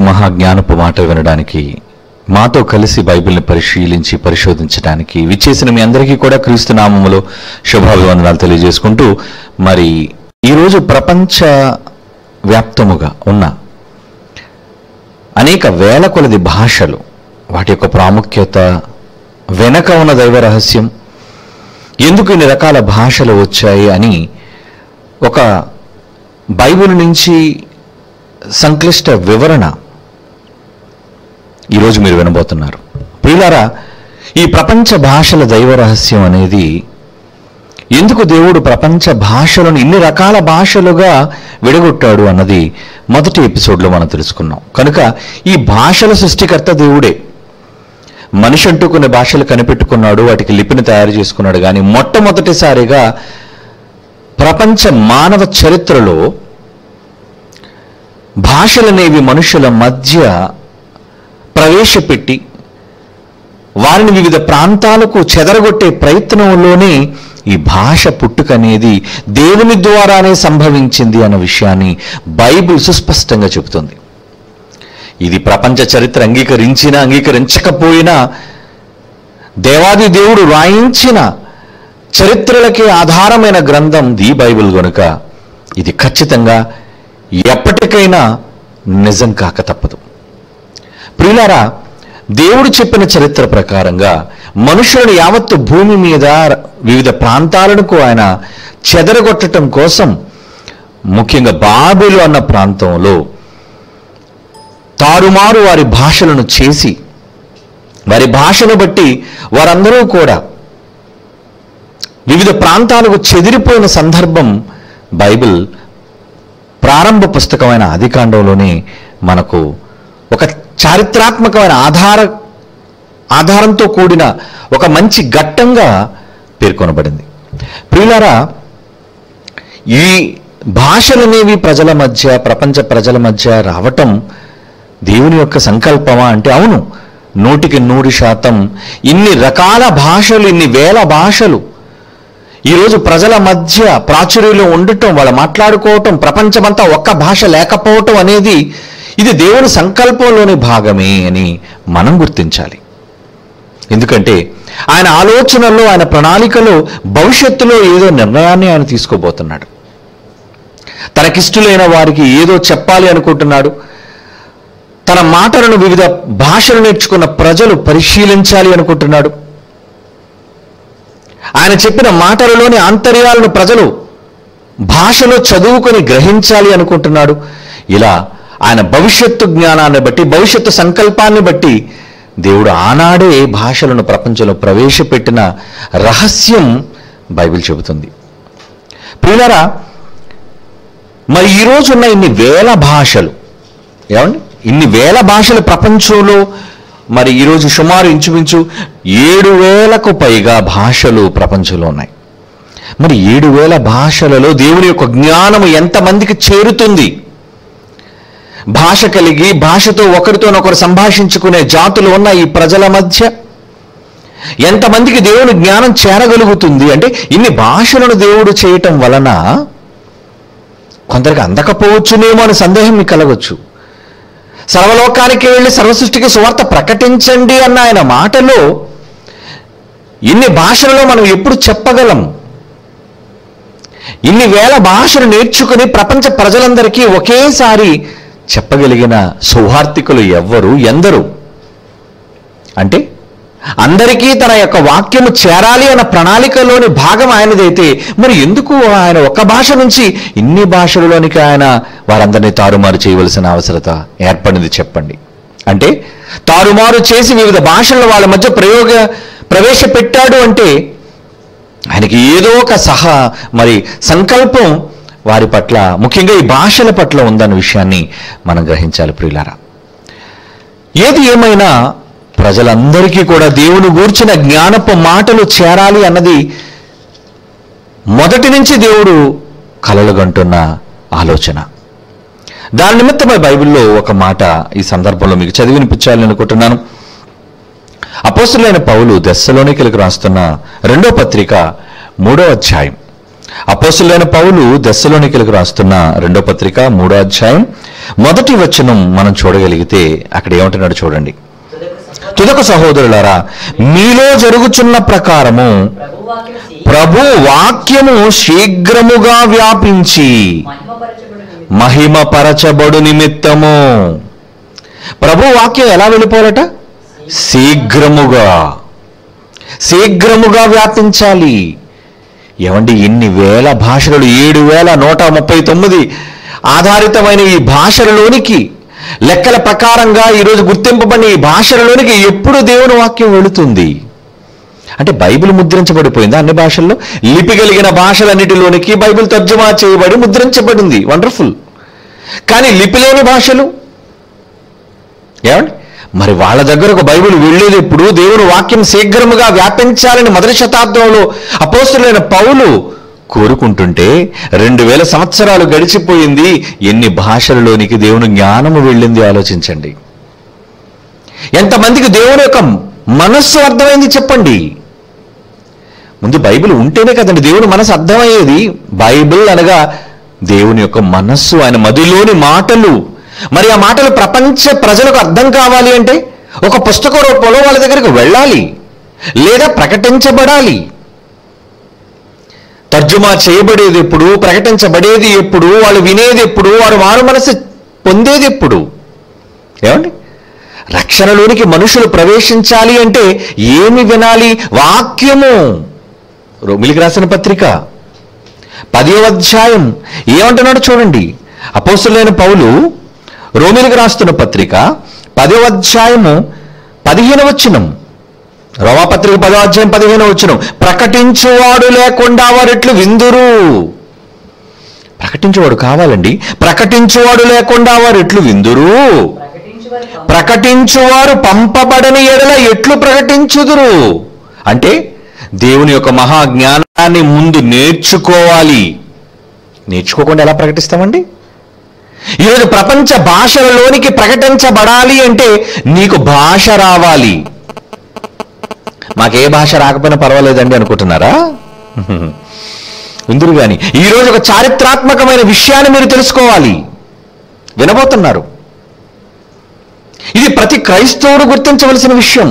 దేవుని మహాజ్ఞానపు మాట వినడానికి మాతో కలిసి బైబిల్ని పరిశీలించి పరిశోధించడానికి విచ్చేసిన మీ అందరికీ కూడా క్రీస్తు నామములో శుభాభివందనాలు తెలియజేసుకుంటూ మరి ఈరోజు ప్రపంచ వ్యాప్తముగా ఉన్న అనేక వేల కొలది భాషలు వాటి యొక్క ప్రాముఖ్యత వెనక ఉన్న దైవ రహస్యం ఎందుకు ఇన్ని రకాల భాషలు వచ్చాయి అని ఒక బైబిల్ నుంచి సంక్లిష్ట వివరణ ఈరోజు మీరు వినబోతున్నారు ప్రియులారా ఈ ప్రపంచ భాషల దైవ రహస్యం అనేది ఎందుకు దేవుడు ప్రపంచ భాషలను ఇన్ని రకాల భాషలుగా విడగొట్టాడు అన్నది మొదటి ఎపిసోడ్లో మనం తెలుసుకున్నాం కనుక ఈ భాషల సృష్టికర్త దేవుడే మనిషి అంటూ కొన్ని భాషలు కనిపెట్టుకున్నాడు వాటికి లిపిని తయారు చేసుకున్నాడు కానీ మొట్టమొదటిసారిగా ప్రపంచ మానవ చరిత్రలో భాషలనేవి మనుషుల మధ్య ప్రవేశపెట్టి వారిని వివిధ ప్రాంతాలకు చెదరగొట్టే ప్రయత్నంలోనే ఈ భాష పుట్టుక అనేది దేవుని ద్వారానే సంభవించింది అన్న విషయాన్ని బైబిల్ సుస్పష్టంగా చెబుతుంది ఇది ప్రపంచ చరిత్ర అంగీకరించినా అంగీకరించకపోయినా దేవాది దేవుడు రాయించిన చరిత్రలకే ఆధారమైన గ్రంథం ది బైబిల్ గనుక ఇది ఖచ్చితంగా ఎప్పటికైనా నిజం కాక తప్పదు ప్రియులారా దేవుడు చెప్పిన చరిత్ర ప్రకారంగా మనుషులను యావత్తు భూమి మీద వివిధ ప్రాంతాలకు ఆయన చెదరగొట్టడం కోసం ముఖ్యంగా బాబిలు అన్న ప్రాంతంలో తారుమారు వారి భాషలను చేసి వారి భాషను బట్టి వారందరూ కూడా వివిధ ప్రాంతాలకు చెదిరిపోయిన సందర్భం బైబిల్ ప్రారంభ పుస్తకమైన ఆదికాండంలోనే మనకు ఒక చారిత్రాత్మకమైన ఆధార ఆధారంతో కూడిన ఒక మంచి ఘట్టంగా పేర్కొనబడింది ప్రియులారా ఈ భాషలనేవి ప్రజల మధ్య ప్రపంచ ప్రజల మధ్య రావటం దేవుని యొక్క సంకల్పమా అంటే అవును నూటికి నూరు శాతం ఇన్ని రకాల భాషలు ఇన్ని వేల భాషలు ఈరోజు ప్రజల మధ్య ప్రాచుర్యంలో ఉండటం వాళ్ళు మాట్లాడుకోవటం ప్రపంచమంతా ఒక్క భాష లేకపోవటం అనేది ఇది దేవుని సంకల్పంలోని భాగమే అని మనం గుర్తించాలి ఎందుకంటే ఆయన ఆలోచనలో ఆయన ప్రణాళికలో భవిష్యత్తులో ఏదో నిర్ణయాన్ని ఆయన తీసుకోబోతున్నాడు తనకిష్టులైన వారికి ఏదో చెప్పాలి అనుకుంటున్నాడు తన మాటలను వివిధ భాషలు నేర్చుకున్న ప్రజలు పరిశీలించాలి అనుకుంటున్నాడు ఆయన చెప్పిన మాటలలోని ఆంతర్యాలను ప్రజలు భాషలో చదువుకొని గ్రహించాలి అనుకుంటున్నాడు ఇలా ఆయన భవిష్యత్తు జ్ఞానాన్ని బట్టి భవిష్యత్తు సంకల్పాన్ని బట్టి దేవుడు ఆనాడే భాషలను ప్రపంచంలో ప్రవేశపెట్టిన రహస్యం బైబిల్ చెబుతుంది ప్రియులారా మరి ఈరోజు ఉన్న ఇన్ని వేల భాషలు ఏమండి ఇన్ని వేల భాషలు ప్రపంచంలో మరి ఈరోజు సుమారు ఇంచుమించు ఏడు వేలకు పైగా భాషలు ప్రపంచంలో ఉన్నాయి మరి ఏడు వేల భాషలలో దేవుని యొక్క జ్ఞానము ఎంతమందికి చేరుతుంది భాష కలిగి భాషతో ఒకరితోనొకరు సంభాషించుకునే జాతులు ఉన్న ఈ ప్రజల మధ్య ఎంతమందికి దేవుని జ్ఞానం చేరగలుగుతుంది అంటే ఇన్ని భాషలను దేవుడు చేయటం వలన కొందరికి అందకపోవచ్చునేమో అని సందేహం మీకు కలగచ్చు సర్వలోకానికి వెళ్ళి సర్వసృష్టికి సువార్త ప్రకటించండి అన్న ఆయన మాటలో ఇన్ని భాషలలో మనం ఎప్పుడు చెప్పగలం ఇన్ని వేల భాషలు నేర్చుకుని ప్రపంచ ప్రజలందరికీ ఒకేసారి చెప్పగలిగిన సౌహార్తికులు ఎవ్వరు ఎందరు అంటే అందరికీ తన యొక్క వాక్యము చేరాలి అన్న ప్రణాళికలోని భాగం ఆయనదైతే మరి ఎందుకు ఆయన ఒక్క భాష నుంచి ఇన్ని భాషలలోనికి ఆయన వారందరినీ తారుమారు చేయవలసిన అవసరత ఏర్పడింది చెప్పండి అంటే తారుమారు చేసి వివిధ భాషలను వాళ్ళ మధ్య ప్రయోగ ప్రవేశపెట్టాడు అంటే ఆయనకి ఏదో ఒక సహా మరి సంకల్పం వారి పట్ల ముఖ్యంగా ఈ భాషల పట్ల ఉందన్న విషయాన్ని మనం గ్రహించాలి ప్రియులారా ఏది ఏమైనా ప్రజలందరికీ కూడా దేవుని గూర్చిన జ్ఞానపు మాటలు చేరాలి అన్నది మొదటి నుంచి దేవుడు కలలుగంటున్న ఆలోచన దాని నిమిత్తమై బైబిల్లో ఒక మాట ఈ సందర్భంలో మీకు చదివి వినిపించాలని అనుకుంటున్నాను అపోస్తులైన పౌలు దశలోనికలకు రాస్తున్న రెండో పత్రిక మూడో అధ్యాయం అపోసులైన పౌలు దశలోనికలకు రాస్తున్న రెండో పత్రిక మూడో అధ్యాయం మొదటి వచనం మనం చూడగలిగితే అక్కడ ఏమంటున్నాడు చూడండి తుదకు సహోదరు తుదకు సహోదరులారా మీలో జరుగుచున్న ప్రకారము ప్రభువాక్యం చేయి ప్రభు వాక్యము శీఘ్రముగా వ్యాపించి మహిమపరచబడు నిమిత్తం మహిమపరచబడు నిమిత్తము ప్రభు వాక్యం ఎలా వెళ్ళిపోవాలట శీఘ్రముగా శీఘ్రముగా వ్యాపించాలి ఏమండి ఇన్ని వేల భాషలు ఏడు వేల నూట ముప్పై తొమ్మిది ఆధారితమైన ఈ భాషలలోనికి లెక్కల ప్రకారంగా ఈరోజు గుర్తింపబడిన ఈ భాషలలోనికి ఎప్పుడు దేవుని వాక్యం వెళుతుంది అంటే బైబిల్ ముద్రించబడిపోయింది అన్ని భాషల్లో లిపి కలిగిన భాషలన్నిటిలోనికి బైబిల్ తర్జుమా చేయబడి ముద్రించబడింది వండర్ఫుల్ కానీ లిపి లేని భాషలు ఏమండి మరి వాళ్ళ దగ్గర ఒక బైబిల్ వెళ్ళేది ఎప్పుడు దేవుని వాక్యం శీఘ్రముగా వ్యాపించాలని మొదటి శతాబ్దంలో అపోస్తులైన పౌలు కోరుకుంటుంటే రెండు వేల సంవత్సరాలు గడిచిపోయింది ఎన్ని భాషలలోనికి దేవుని జ్ఞానము వెళ్ళింది ఆలోచించండి ఎంతమందికి దేవుని యొక్క మనస్సు అర్థమైంది చెప్పండి ముందు బైబిల్ ఉంటేనే కదండి దేవుని మనసు అర్థమయ్యేది బైబిల్ అనగా దేవుని యొక్క మనస్సు ఆయన మదిలోని మాటలు మరి ఆ మాటలు ప్రపంచ ప్రజలకు అర్థం కావాలి అంటే ఒక పుస్తక రూపంలో వాళ్ళ దగ్గరికి వెళ్ళాలి లేదా ప్రకటించబడాలి తర్జుమా చేయబడేది ఎప్పుడు ప్రకటించబడేది ఎప్పుడు వాళ్ళు వినేది ఎప్పుడు వారు మారు మనసు పొందేది ఎప్పుడు ఏమండి రక్షణలోనికి మనుషులు ప్రవేశించాలి అంటే ఏమి వినాలి వాక్యము రోమిలికి రాసిన పత్రిక పదో అధ్యాయం ఏమంటున్నాడు చూడండి అపోస్తులైన పౌలు రోమిలికి రాస్తున్న పత్రిక పదో అధ్యాయము పదిహేను వచ్చినం రోమాపత్రిక పదో అధ్యాయం పదిహేను వచ్చినం ప్రకటించువాడు లేకుండా వారెట్లు విందురు ప్రకటించువాడు కావాలండి ప్రకటించువాడు లేకుండా వారు ఎట్లు విందురు ప్రకటించువారి పంప- ప్రకటించువారు పంపబడని ఎడల ఎట్లు ప్రకటించుదురు అంటే దేవుని యొక్క మహా జ్ఞానాన్ని ముందు నేర్చుకోవాలి నేర్చుకోకుండా ఎలా ప్రకటిస్తామండి ఈరోజు ప్రపంచ భాషలలోనికి ప్రకటించబడాలి అంటే నీకు భాష రావాలి మాకే భాష రాకపోయినా పర్వాలేదండి అనుకుంటున్నారా ఉందిరు గాని ఈరోజు ఒక చారిత్రాత్మకమైన విషయాన్ని మీరు తెలుసుకోవాలి వినబోతున్నారు ఇది ప్రతి క్రైస్తవుడు గుర్తించవలసిన విషయం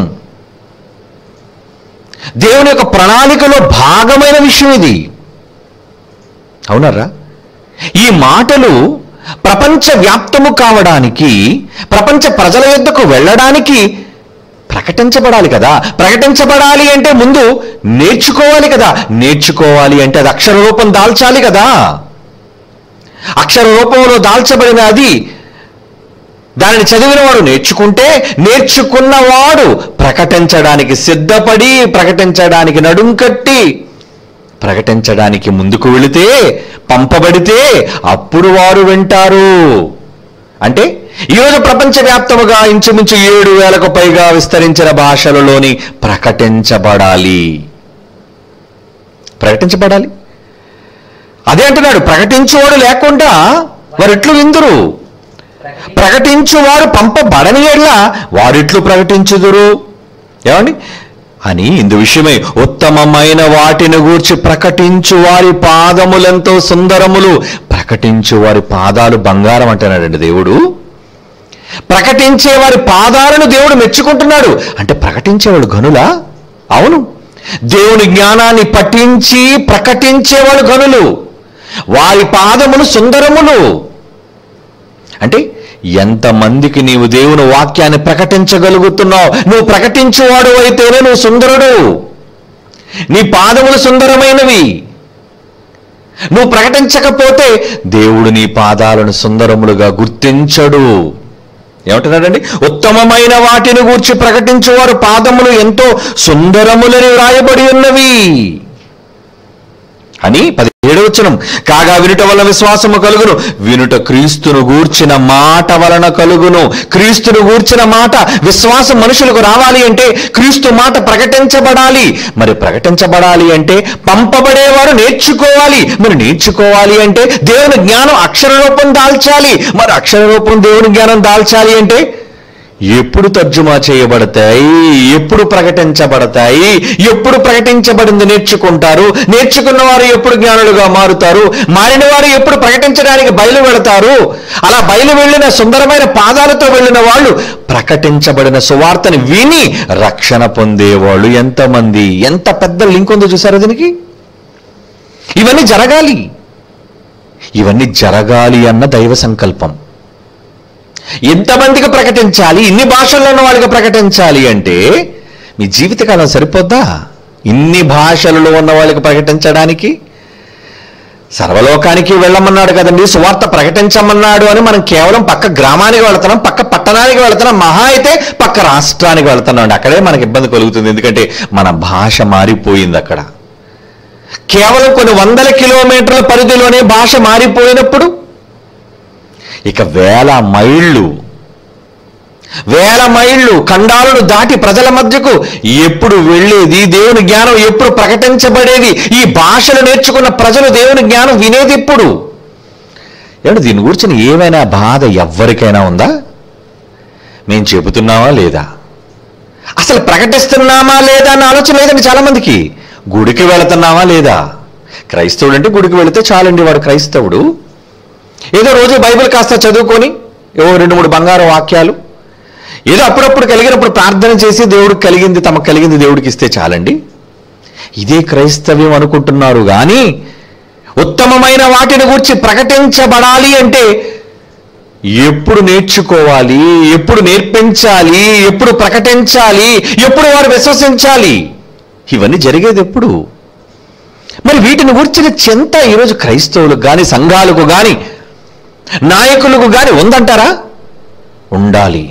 దేవుని యొక్క ప్రణాళికలో భాగమైన విషయం ఇది అవునరా ఈ మాటలు ప్రపంచ వ్యాప్తము కావడానికి ప్రపంచ ప్రజల యొద్దకు వెళ్ళడానికి ప్రకటించబడాలి కదా ప్రకటించబడాలి అంటే ముందు నేర్చుకోవాలి కదా నేర్చుకోవాలి అంటే అది అక్షర రూపం దాల్చాలి కదా అక్షర రూపంలో దాల్చబడిన అది దానిని చదివిన వాడు నేర్చుకుంటే నేర్చుకున్నవాడు ప్రకటించడానికి సిద్ధపడి ప్రకటించడానికి నడుం కట్టి ప్రకటించడానికి ముందుకు వెళితే పంపబడితే అప్పుడు వారు వింటారు అంటే ఈరోజు ప్రపంచవ్యాప్తముగా ఇంచుమించు ఏడు వేలకు పైగా విస్తరించిన భాషలలోని ప్రకటించబడాలి ప్రకటించబడాలి అదే అంటున్నాడు ప్రకటించువాడు లేకుండా వారు ఎట్లు విందురు ప్రకటి- ప్రకటించువారు పంపబడని ఎడ్ల వారిట్లు ప్రకటించుదురు ఏమండి అని ఇందు విషయమై ఉత్తమమైన వాటిని గూర్చి ప్రకటించు వారి పాదములెంతో సుందరములు ప్రకటించు వారి పాదాలు బంగారం అంటున్నాడండి దేవుడు ప్రకటించే వారి పాదాలను దేవుడు మెచ్చుకుంటున్నాడు అంటే ప్రకటించేవాడు గనులా అవును దేవుని జ్ఞానాన్ని పఠించి ప్రకటించేవాడు గనులు వారి పాదములు సుందరములు అంటే ఎంతమందికి నీవు దేవుని వాక్యాన్ని ప్రకటించగలుగుతున్నావు నువ్వు ప్రకటించేవాడు అయితేనే నువ్వు సుందరుడు నీ పాదములు సుందరమైనవి నువ్వు ప్రకటించకపోతే దేవుడు నీ పాదాలను సుందరములుగా గుర్తించడు ఏమంటున్నాడండి ఉత్తమమైన వాటిని గూర్చి ప్రకటించేవారు పాదములు ఎంతో సుందరములని వ్రాయబడి ఉన్నవి అని పదిహేడవచనం కాగా వినుట వలన విశ్వాసము కలుగును వినుట క్రీస్తును గూర్చిన మాట వలన కలుగును క్రీస్తును గూర్చిన మాట విశ్వాసం మనుషులకు రావాలి అంటే క్రీస్తు మాట ప్రకటించబడాలి మరి ప్రకటించబడాలి అంటే పంపబడేవారు నేర్చుకోవాలి మరి నేర్చుకోవాలి అంటే దేవుని జ్ఞానం అక్షర రూపం దాల్చాలి మరి అక్షర రూపం దేవుని జ్ఞానం దాల్చాలి అంటే ఎప్పుడు తర్జుమా చేయబడతాయి ఎప్పుడు ప్రకటించబడతాయి ఎప్పుడు ప్రకటించబడింది నేర్చుకుంటారు నేర్చుకున్న వారు ఎప్పుడు జ్ఞానులుగా మారుతారు మారిన వారు ఎప్పుడు ప్రకటించడానికి బయలు వెళతారు అలా బయలు వెళ్ళిన సుందరమైన పాదాలతో వెళ్ళిన వాళ్ళు ప్రకటించబడిన సువార్తని విని రక్షణ పొందేవాళ్ళు ఎంతమంది ఎంత పెద్ద లింక్ ఉందో చూసారా దీనికి ఇవన్నీ జరగాలి ఇవన్నీ జరగాలి అన్న దైవ సంకల్పం ఎంతమందికి ప్రకటించాలి ఇన్ని భాషల్లో ఉన్న వాళ్ళకి ప్రకటించాలి అంటే మీ జీవితకాలం సరిపోద్దా ఇన్ని భాషలలో ఉన్న వాళ్ళకి ప్రకటించడానికి సర్వలోకానికి వెళ్ళమన్నాడు కదండి సువార్త ప్రకటించమన్నాడు అని మనం కేవలం పక్క గ్రామానికి వెళుతున్నాం పక్క పట్టణానికి వెళుతున్నాం మహా అయితే పక్క రాష్ట్రానికి వెళుతున్నాం అండి అక్కడే మనకి ఇబ్బంది కలుగుతుంది ఎందుకంటే మన భాష మారిపోయింది అక్కడ కేవలం కొన్ని వందల కిలోమీటర్ల పరిధిలోనే భాష మారిపోయినప్పుడు ఇక వేల మైళ్ళు వేల మైళ్ళు ఖండాలను దాటి ప్రజల మధ్యకు ఎప్పుడు వెళ్ళేది దేవుని జ్ఞానం ఎప్పుడు ప్రకటించబడేది ఈ భాషలు నేర్చుకున్న ప్రజలు దేవుని జ్ఞానం వినేది ఎప్పుడు ఏమంటే దీని గురించి ఏమైనా బాధ ఎవ్వరికైనా ఉందా మేము చెబుతున్నావా లేదా అసలు ప్రకటిస్తున్నామా లేదా అన్న ఆలోచన లేదండి చాలా మందికి గుడికి వెళుతున్నావా లేదా క్రైస్తవుడు అంటే గుడికి వెళితే చాలండి వాడు క్రైస్తవుడు ఏదో రోజు బైబిల్ కాస్త చదువుకొని ఏవో రెండు మూడు బంగారు వాక్యాలు ఏదో అప్పుడప్పుడు కలిగినప్పుడు ప్రార్థన చేసి దేవుడికి కలిగింది తమకు కలిగింది దేవుడికి ఇస్తే చాలండి ఇదే క్రైస్తవ్యం అనుకుంటున్నారు కానీ ఉత్తమమైన వాటిని గురించి ప్రకటించబడాలి అంటే ఎప్పుడు నేర్చుకోవాలి ఎప్పుడు నేర్పించాలి ఎప్పుడు ప్రకటించాలి ఎప్పుడు వారు విశ్వసించాలి ఇవన్నీ జరిగేది ఎప్పుడు మరి వీటిని గురించిన చింత ఈరోజు క్రైస్తవులకు కానీ సంఘాలకు కానీ నాయకులకు కానీ ఉందంటారా ఉండాలి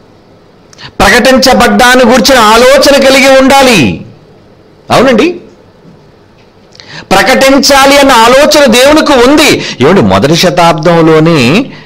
ప్రకటించబడ్డాన్ని గురించిన ఆలోచన కలిగి ఉండాలి అవునండి ప్రకటించాలి అన్న ఆలోచన దేవునికి ఉంది ఏమండి మొదటి శతాబ్దంలోనే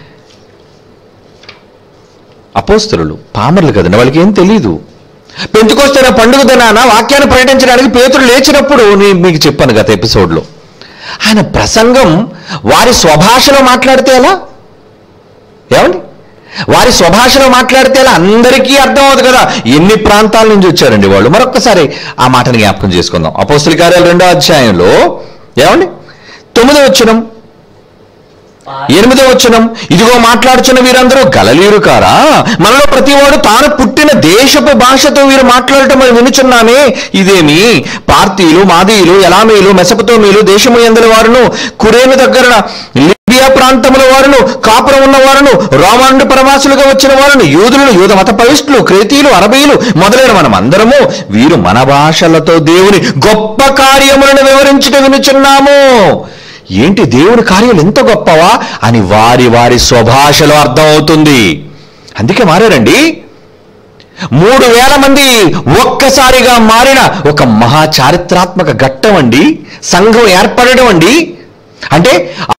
అపోస్తలు పామర్లు కదండి వాళ్ళకి ఏం తెలియదు పెంచుకొస్తున్న పండుగ దినాన వాక్యాన్ని ప్రకటించడానికి పేతులు లేచినప్పుడు నేను మీకు చెప్పాను గత ఎపిసోడ్లో ఆయన ప్రసంగం వారి స్వభాషలో మాట్లాడితే ఎలా ఏమండి వారి స్వభాషలో మాట్లాడితే ఎలా అందరికీ అర్థం అవుతుంది కదా ఎన్ని ప్రాంతాల నుంచి వచ్చారండి వాళ్ళు మరొక్కసారి ఆ మాటని జ్ఞాపకం చేసుకుందాం అపోస్తుల కార్యాలు రెండో అధ్యాయంలో ఏమండి తొమ్మిదో వచ్చినం ఎనిమిదో వచనం ఇదిగో మాట్లాడుచున్న వీరందరూ గలలీరు కారా మనలో ప్రతివాడు తాను పుట్టిన దేశపు భాషతో వీరు మాట్లాడటం మనం వినుచున్నామే ఇదేమి పార్తీలు మాదీయులు ఎలామీలు మెసపతోమీలు దేశము ఎందల వారును కురేను దగ్గర లిబియా ప్రాంతముల వారును కాపురం ఉన్న వారును రోమానుడు పరవాసులుగా వచ్చిన వారును యూదులను యూద మత పవిష్టులు క్రేతీలు అరబీలు మొదలైన మనం అందరము వీరు మన భాషలతో దేవుని గొప్ప కార్యములను వివరించుట వినుచున్నాము ఏంటి దేవుడి కార్యాలు ఎంత గొప్పవా అని వారి వారి స్వభాషలో అర్థమవుతుంది అందుకే మారారండి మూడు వేల మంది ఒక్కసారిగా మారిన ఒక మహా చారిత్రాత్మక ఘట్టం అండి సంఘం ఏర్పడడం అండి అంటే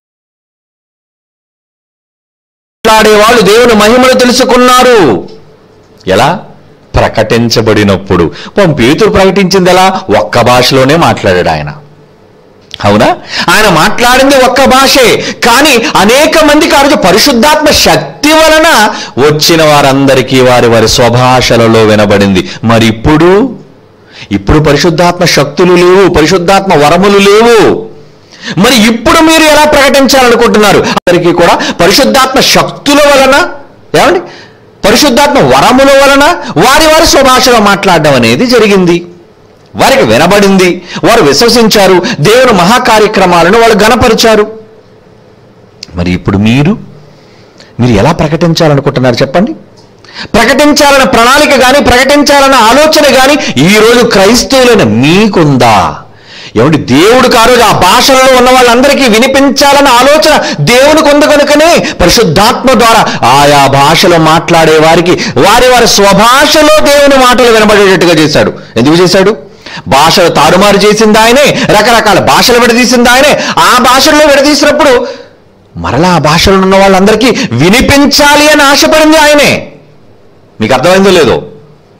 మాట్లాడేవాళ్ళు దేవుని మహిమను తెలుసుకున్నారు ఎలా ప్రకటించబడినప్పుడు పాపం పేతురు ప్రకటించింది ఎలా ఒక్క భాషలోనే మాట్లాడాడు ఆయన అవునా ఆయన మాట్లాడింది ఒక్క భాషే కానీ అనేక మందికి ఆ రోజు పరిశుద్ధాత్మ శక్తి వలన వచ్చిన వారందరికీ వారి వారి స్వభాషలలో వినబడింది మరి ఇప్పుడు ఇప్పుడు పరిశుద్ధాత్మ శక్తులు లేవు పరిశుద్ధాత్మ వరములు లేవు మరి ఇప్పుడు మీరు ఎలా ప్రకటించాలనుకుంటున్నారు అందరికీ కూడా పరిశుద్ధాత్మ శక్తుల వలన ఏమండి పరిశుద్ధాత్మ వరముల వలన వారి వారి స్వభాషలో మాట్లాడడం అనేది జరిగింది వారికి వినబడింది వారు విశ్వసించారు దేవుని మహాకార్యక్రమాలను వాళ్ళు గణపరిచారు మరి ఇప్పుడు మీరు మీరు ఎలా ప్రకటించాలనుకుంటున్నారు చెప్పండి ప్రకటించాలన్న ప్రణాళిక కానీ ప్రకటించాలన్న ఆలోచన కానీ ఈరోజు క్రైస్తవులైన మీకుందా ఏమండి దేవుడికి ఆ రోజు ఆ భాషలలో ఉన్న వాళ్ళందరికీ వినిపించాలన్న ఆలోచన దేవునికి ఉంది కనుకనే పరిశుద్ధాత్మ ద్వారా ఆయా భాషలో మాట్లాడే వారికి వారి వారి స్వభాషలో దేవుని మాటలు వినబడేటట్టుగా చేశాడు ఎందుకు చేశాడు భాషలు తారుమారు చేసింది ఆయనే రకరకాల భాషలు విడదీసింది ఆయనే ఆ భాషల్లో విడదీసినప్పుడు మరలా ఆ భాషలో ఉన్న వాళ్ళందరికీ వినిపించాలి అని ఆశపడింది ఆయనే మీకు అర్థమైందో లేదో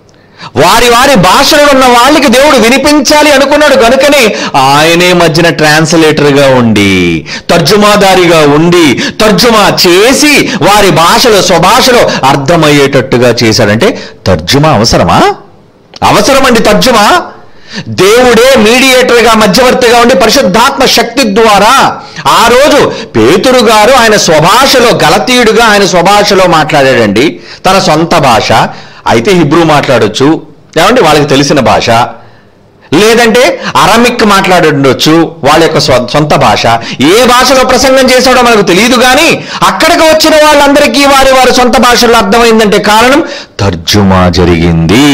వారి వారి భాషలో ఉన్న వాళ్ళకి దేవుడు వినిపించాలి అనుకున్నాడు కనుకనే ఆయనే మధ్యన ట్రాన్స్లేటర్గా ఉండి తర్జుమాదారిగా ఉండి తర్జుమా చేసి వారి భాషలో స్వభాషలో అర్థమయ్యేటట్టుగా చేశాడంటే తర్జుమా అవసరమా అవసరమండి తర్జుమా దేవుడే మీడియేటర్గా మధ్యవర్తిగా ఉండి పరిశుద్ధాత్మ శక్తి ద్వారా ఆ రోజు పేతురు గారు ఆయన స్వభాషలో గలతీయుడుగా ఆయన స్వభాషలో మాట్లాడాడండి తన సొంత భాష అయితే హిబ్రూ మాట్లాడొచ్చు ఏమండి వాళ్ళకి తెలిసిన భాష లేదంటే అరమిక్ మాట్లాడుండొచ్చు వాళ్ళ యొక్క స్వ- సొంత భాష ఏ భాషలో ప్రసంగం చేశాడో మనకు తెలియదు కానీ అక్కడికి వచ్చిన వాళ్ళందరికీ వారి వారి సొంత భాషలో అర్థమైందంటే కారణం తర్జుమా జరిగింది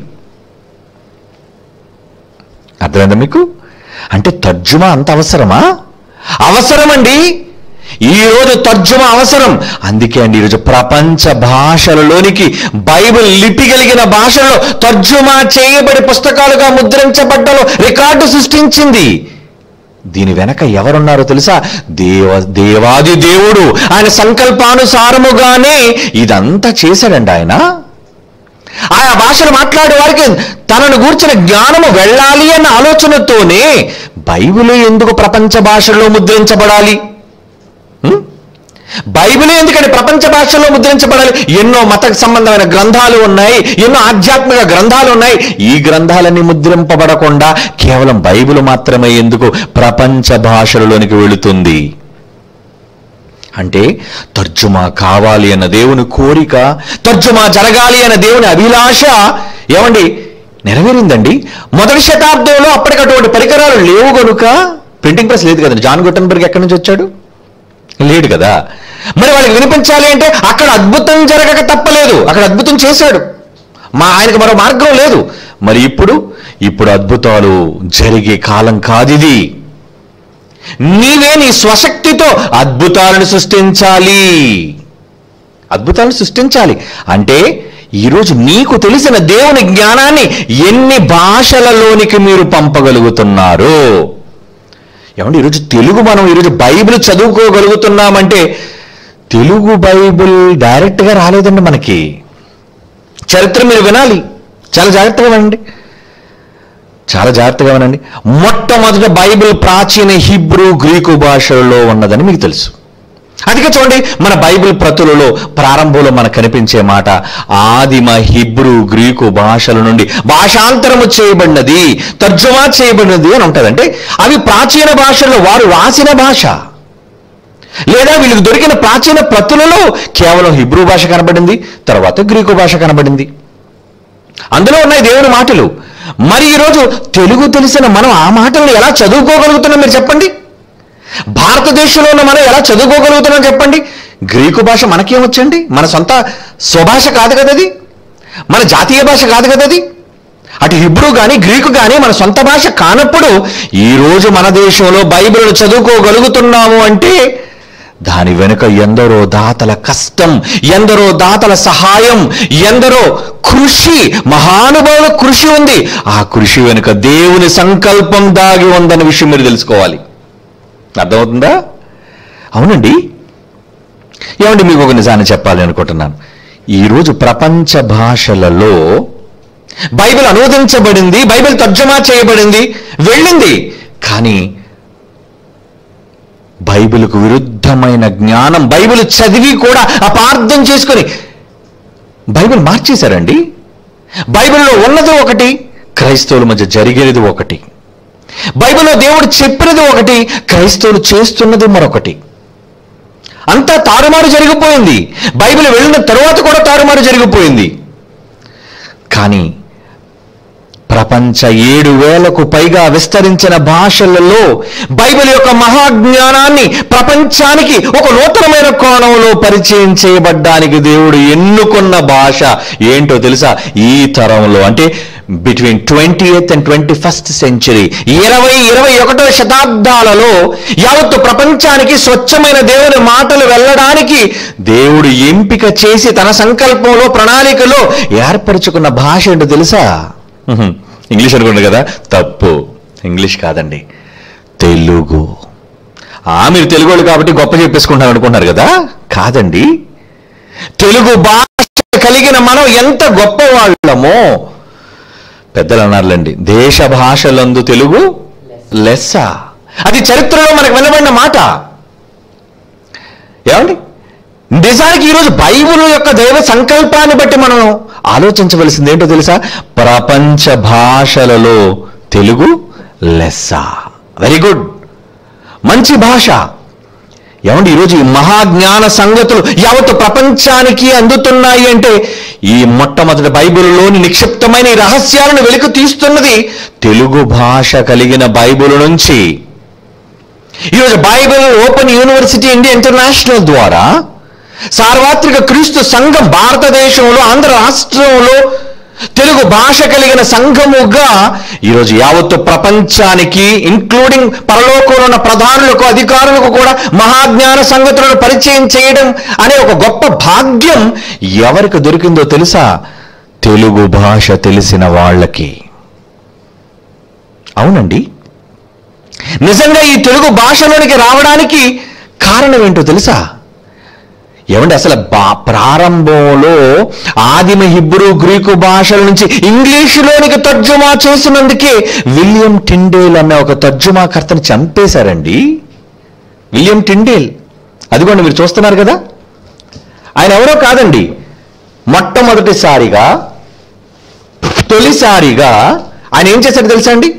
అర్థమైందా మీకు అంటే తర్జుమా అంత అవసరమా అవసరమండి ఈరోజు తర్జుమా అవసరం అందుకే అండి ఈరోజు ప్రపంచ భాషలలోనికి బైబిల్ లిపి కలిగిన భాషలో తర్జుమా చేయబడి పుస్తకాలుగా ముద్రించబడ్డలో రికార్డు సృష్టించింది దీని వెనక ఎవరున్నారో తెలుసా దేవ దేవాది దేవుడు ఆయన సంకల్పానుసారముగానే ఇదంతా చేశాడండి ఆయన ఆయా భాషలు మాట్లాడే వారికి తనను గూర్చిన జ్ఞానము వెళ్ళాలి అన్న ఆలోచనతోనే బైబిల్ ఎందుకు ప్రపంచ భాషల్లో ముద్రించబడాలి హ్మ్? బైబిల్ ఎందుకంటే ప్రపంచ భాషల్లో ముద్రించబడాలి ఎన్నో మత సంబంధమైన గ్రంథాలు ఉన్నాయి ఎన్నో ఆధ్యాత్మిక గ్రంథాలు ఉన్నాయి ఈ గ్రంథాలన్నీ ముద్రింపబడకుండా కేవలం బైబిల్ మాత్రమే ఎందుకు ప్రపంచ భాషలలోనికి వెళుతుంది అంటే తర్జుమా కావాలి అన్న దేవుని కోరిక తర్జుమా జరగాలి అన్న దేవుని అభిలాష ఏమండి నెరవేరిందండి మొదటి శతాబ్దంలో అప్పటికి అటువంటి పరికరాలు లేవు గనుక ప్రింటింగ్ ప్రెస్ లేదు కదండి జాన్ గుట్టన్బర్గ్ ఎక్కడి నుంచి వచ్చాడు లేడు కదా మరి వాళ్ళకి వినిపించాలి అంటే అక్కడ అద్భుతం జరగక తప్పలేదు అక్కడ అద్భుతం చేశాడు మా ఆయనకు మరో మార్గం లేదు మరి ఇప్పుడు ఇప్పుడు అద్భుతాలు జరిగే కాలం కాదిది నీవే నీ స్వశక్తితో అద్భుతాలను సృష్టించాలి అద్భుతాలను సృష్టించాలి అంటే ఈరోజు నీకు తెలిసిన దేవుని జ్ఞానాన్ని ఎన్ని భాషలలోనికి మీరు పంపగలుగుతున్నారు ఏమండి ఈరోజు తెలుగు మనం ఈరోజు బైబిల్ చదువుకోగలుగుతున్నామంటే తెలుగు బైబిల్ డైరెక్ట్గా రాలేదండి మనకి చరిత్ర మీరు వినాలి చాలా జాగ్రత్తగా వినండి చాలా జాగ్రత్తగా వినండి మొట్టమొదట బైబిల్ ప్రాచీన హిబ్రూ గ్రీకు భాషలలో ఉన్నదని మీకు తెలుసు అందుకే చూడండి మన బైబిల్ ప్రతులలో ప్రారంభంలో మనకు కనిపించే మాట ఆదిమ హిబ్రూ గ్రీకు భాషల నుండి భాషాంతరము చేయబడినది తర్జుమా చేయబడినది అని ఉంటుంది అంటే అవి ప్రాచీన భాషల్లో వారు రాసిన భాష లేదా వీళ్ళకి దొరికిన ప్రాచీన ప్రతులలో కేవలం హిబ్రూ భాష కనబడింది తర్వాత గ్రీకు భాష కనబడింది అందులో ఉన్నాయి దేవుని మాటలు మరి ఈరోజు తెలుగు తెలిసిన మనం ఆ మాటలను ఎలా చదువుకోగలుగుతున్నాం మీరు చెప్పండి భారతదేశంలో ఉన్న మనం ఎలా చదువుకోగలుగుతున్నాం చెప్పండి గ్రీకు భాష మనకేమొచ్చండి మన సొంత స్వభాష కాదు కదా అది మన జాతీయ భాష కాదు కదా అది అటు హిబ్రూ కానీ గ్రీకు కానీ మన సొంత భాష కానప్పుడు ఈరోజు మన దేశంలో బైబిల్ చదువుకోగలుగుతున్నాము అంటే దాని వెనుక ఎందరో దాతల కష్టం ఎందరో దాతల సహాయం ఎందరో కృషి మహానుభావుల కృషి ఉంది ఆ కృషి వెనుక దేవుని సంకల్పం దాగి ఉందన్న విషయం మీరు తెలుసుకోవాలి అర్థమవుతుందా అవునండి ఏమండి మీకు ఒక నిజాన్ని చెప్పాలి అనుకుంటున్నాను ఈరోజు ప్రపంచ భాషలలో బైబిల్ అనువదించబడింది బైబిల్ తర్జుమా చేయబడింది వెళ్ళింది కానీ బైబిల్కు విరుద్ధమైన జ్ఞానం బైబిల్ చదివి కూడా అపార్థం చేసుకొని బైబిల్ మార్చేశారండి బైబిల్లో ఉన్నది ఒకటి క్రైస్తవుల మధ్య జరిగేది ఒకటి బైబిల్లో దేవుడు చెప్పినది ఒకటి క్రైస్తవులు చేస్తున్నది మరొకటి అంతా తారుమారు జరిగిపోయింది బైబిల్ వెళ్ళిన తరువాత కూడా తారుమారు జరిగిపోయింది కానీ ప్రపంచ ఏడు వేలకు పైగా విస్తరించిన భాషలలో బైబిల్ యొక్క మహాజ్ఞానాన్ని ప్రపంచానికి ఒక నూతనమైన కోణంలో పరిచయం చేయబడ్డానికి దేవుడు ఎన్నుకున్న భాష ఏంటో తెలుసా ఈ తరంలో అంటే between twenty eighth and twenty first century ఇరవై ఇరవై ఒకటో శతాబ్దాలలో యావత్తు ప్రపంచానికి స్వచ్ఛమైన దేవుని మాటలు వెళ్ళడానికి దేవుడు ఎంపిక చేసి తన సంకల్పంలో ప్రణాళికలో ఏర్పరచుకున్న భాష ఏంటో తెలుసా ఉహుం. ఇంగ్లీష్ అనుకోండి కదా తప్పు ఇంగ్లీష్ కాదండి తెలుగు ఆ మీరు తెలుగు వాళ్ళు కాబట్టి గొప్ప చెప్పేసుకుంటారు అనుకుంటున్నారు కదా కాదండి తెలుగు భాష కలిగిన మనం ఎంత గొప్ప వాళ్ళమో పెద్దలు అన్నారులేండి దేశ భాషలందు తెలుగు లెస్స అది చరిత్రలో మనకు వినబడిన మాట ఏమండి నిజానికి ఈరోజు బైబిల్ యొక్క దైవ సంకల్పాన్ని బట్టి మనం ఆలోచించవలసింది ఏంటో తెలుసా ప్రపంచ భాషలలో తెలుగు లెస్స వెరీ గుడ్ మంచి భాష ఏమండి ఈరోజు ఈ మహాజ్ఞాన సంగతులు యావత్ ప్రపంచానికి అందుతున్నాయి అంటే ఈ మొట్టమొదటి బైబిల్లోని నిక్షిప్తమైన ఈ రహస్యాలను వెలుగు తీస్తున్నది తెలుగు భాష కలిగిన బైబిల్ నుంచి ఈరోజు Bible open university India international ద్వారా సార్వత్రిక క్రీస్తు సంఘం భారతదేశంలో ఆంధ్ర రాష్ట్రంలో తెలుగు భాష కలిగిన సంఘముగా ఈరోజు యావత్తు ప్రపంచానికి ఇంక్లూడింగ్ పరలోకంలో ఉన్న ప్రధానులకు అధికారులకు కూడా మహాజ్ఞాన సంగతులను పరిచయం చేయడం అనే ఒక గొప్ప భాగ్యం ఎవరికి దొరికిందో తెలుసా తెలుగు భాష తెలిసిన వాళ్ళకి అవునండి నిజంగా ఈ తెలుగు భాషలోనికి రావడానికి కారణం ఏంటో తెలుసా ఏమండి అసలు బా ప్రారంభంలో ఆదిమ హిబ్రూ గ్రీకు భాషల నుంచి ఇంగ్లీషులోనికి తర్జుమా చేసినందుకే విలియం టిండేల్ అనే ఒక తర్జుమాకర్తని చంపేశారండి విలియం టిండేల్ అదిగోండి మీరు చూస్తున్నారు కదా ఆయన ఎవరో కాదండి మొట్టమొదటిసారిగా తొలిసారిగా ఆయన ఏం చేశాడు తెలుసా అండి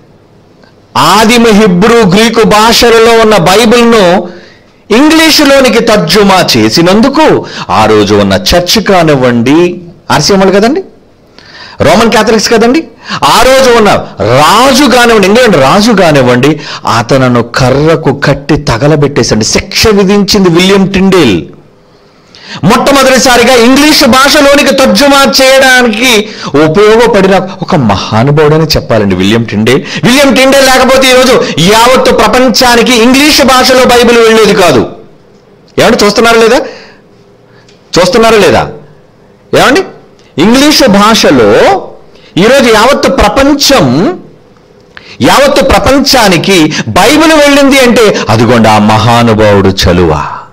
ఆదిమ హిబ్రూ గ్రీకు భాషలలో ఉన్న బైబిల్ను ఇంగ్లీషులోనికి తర్జుమా చేసినందుకు ఆ రోజు ఉన్న చర్చ్ కానివ్వండి ఆర్సీఎంలు కదండి రోమన్ క్యాథలిక్స్ కదండి ఆ రోజు ఉన్న రాజు కానివ్వండి ఇంగ్లాండ్ రాజు కానివ్వండి అతనను కర్రకు కట్టి తగలబెట్టేసండి శిక్ష విధించింది విలియం టిండేల్ మొట్టమొదటిసారిగా ఇంగ్లీష్ భాషలోనికి తర్జుమా చేయడానికి ఉపయోగపడిన ఒక మహానుభావుడని చెప్పాలండి విలియం టిండే విలియం టిండే లేకపోతే ఈరోజు యావత్తు ప్రపంచానికి ఇంగ్లీష్ భాషలో బైబిల్ వెళ్ళేది కాదు ఏమండి చూస్తున్నారా లేదా చూస్తున్నారా లేదా ఏమండి ఇంగ్లీషు భాషలో ఈరోజు యావత్తు ప్రపంచం యావత్తు ప్రపంచానికి బైబిల్ వెళ్ళింది అంటే అదిగోండి ఆ మహానుభావుడు చలువ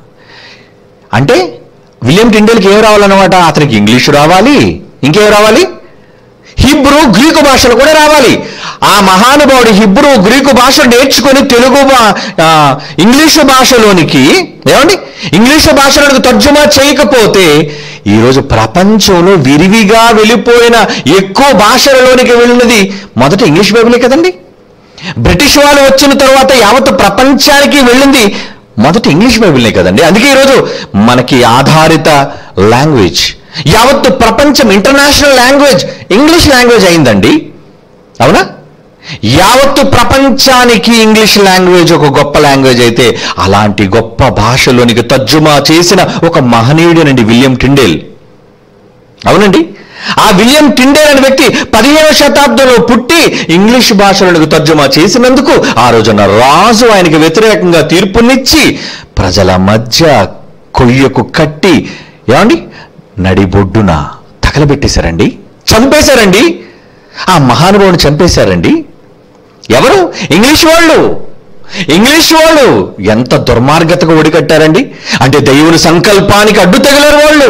అంటే విలియం టిండేల్కి ఏం రావాలన్నమాట అతనికి ఇంగ్లీషు రావాలి ఇంకేం రావాలి హిబ్రూ గ్రీకు భాషలు కూడా రావాలి ఆ మహానుభావుడు హిబ్రూ గ్రీకు భాష నేర్చుకొని తెలుగు భా- ఆ, ఇంగ్లీషు భాషలోనికి ఏమండి ఇంగ్లీషు భాషలోనికి తర్జుమా చేయకపోతే ఈరోజు ప్రపంచంలో విరివిగా వెళ్ళిపోయిన ఎక్కువ భాషలలోనికి వెళ్ళినది మొదట ఇంగ్లీష్ బైబిలే కదండి బ్రిటిష్ వాళ్ళు వచ్చిన తర్వాత యావత్ ప్రపంచానికి వెళ్ళింది మొదటి ఇంగ్లీష్ బైబిల్నే కదండి అందుకే ఈరోజు మనకి ఆధారిత లాంగ్వేజ్ యావత్తు ప్రపంచం ఇంటర్నేషనల్ లాంగ్వేజ్ ఇంగ్లీష్ లాంగ్వేజ్ అయిందండి అవునా యావత్తు ప్రపంచానికి ఇంగ్లీష్ లాంగ్వేజ్ ఒక గొప్ప లాంగ్వేజ్ అయితే అలాంటి గొప్ప భాషలోనికి తర్జుమా చేసిన ఒక మహనీయుడేనండి విలియం టిండేల్ అవునండి ఆ విలియం టిండేల్ అనే వ్యక్తి పదిహేనవ శతాబ్దంలో పుట్టి ఇంగ్లీష్ భాషలకు తర్జుమా చేసినందుకు ఆ రోజున రాజు ఆయనకి వ్యతిరేకంగా తీర్పునిచ్చి ప్రజల మధ్య కొయ్యకు కట్టి ఏమండి నడిబొడ్డున తగలబెట్టేశారండి చంపేశారండి ఆ మహానుభావుని చంపేశారండి ఎవరు ఇంగ్లీష్ వాళ్ళు ఇంగ్లీష్ వాళ్ళు ఎంత దుర్మార్గతకు ఒడికట్టారండి అంటే దేవుని సంకల్పానికి అడ్డు తగిలారు వాళ్ళు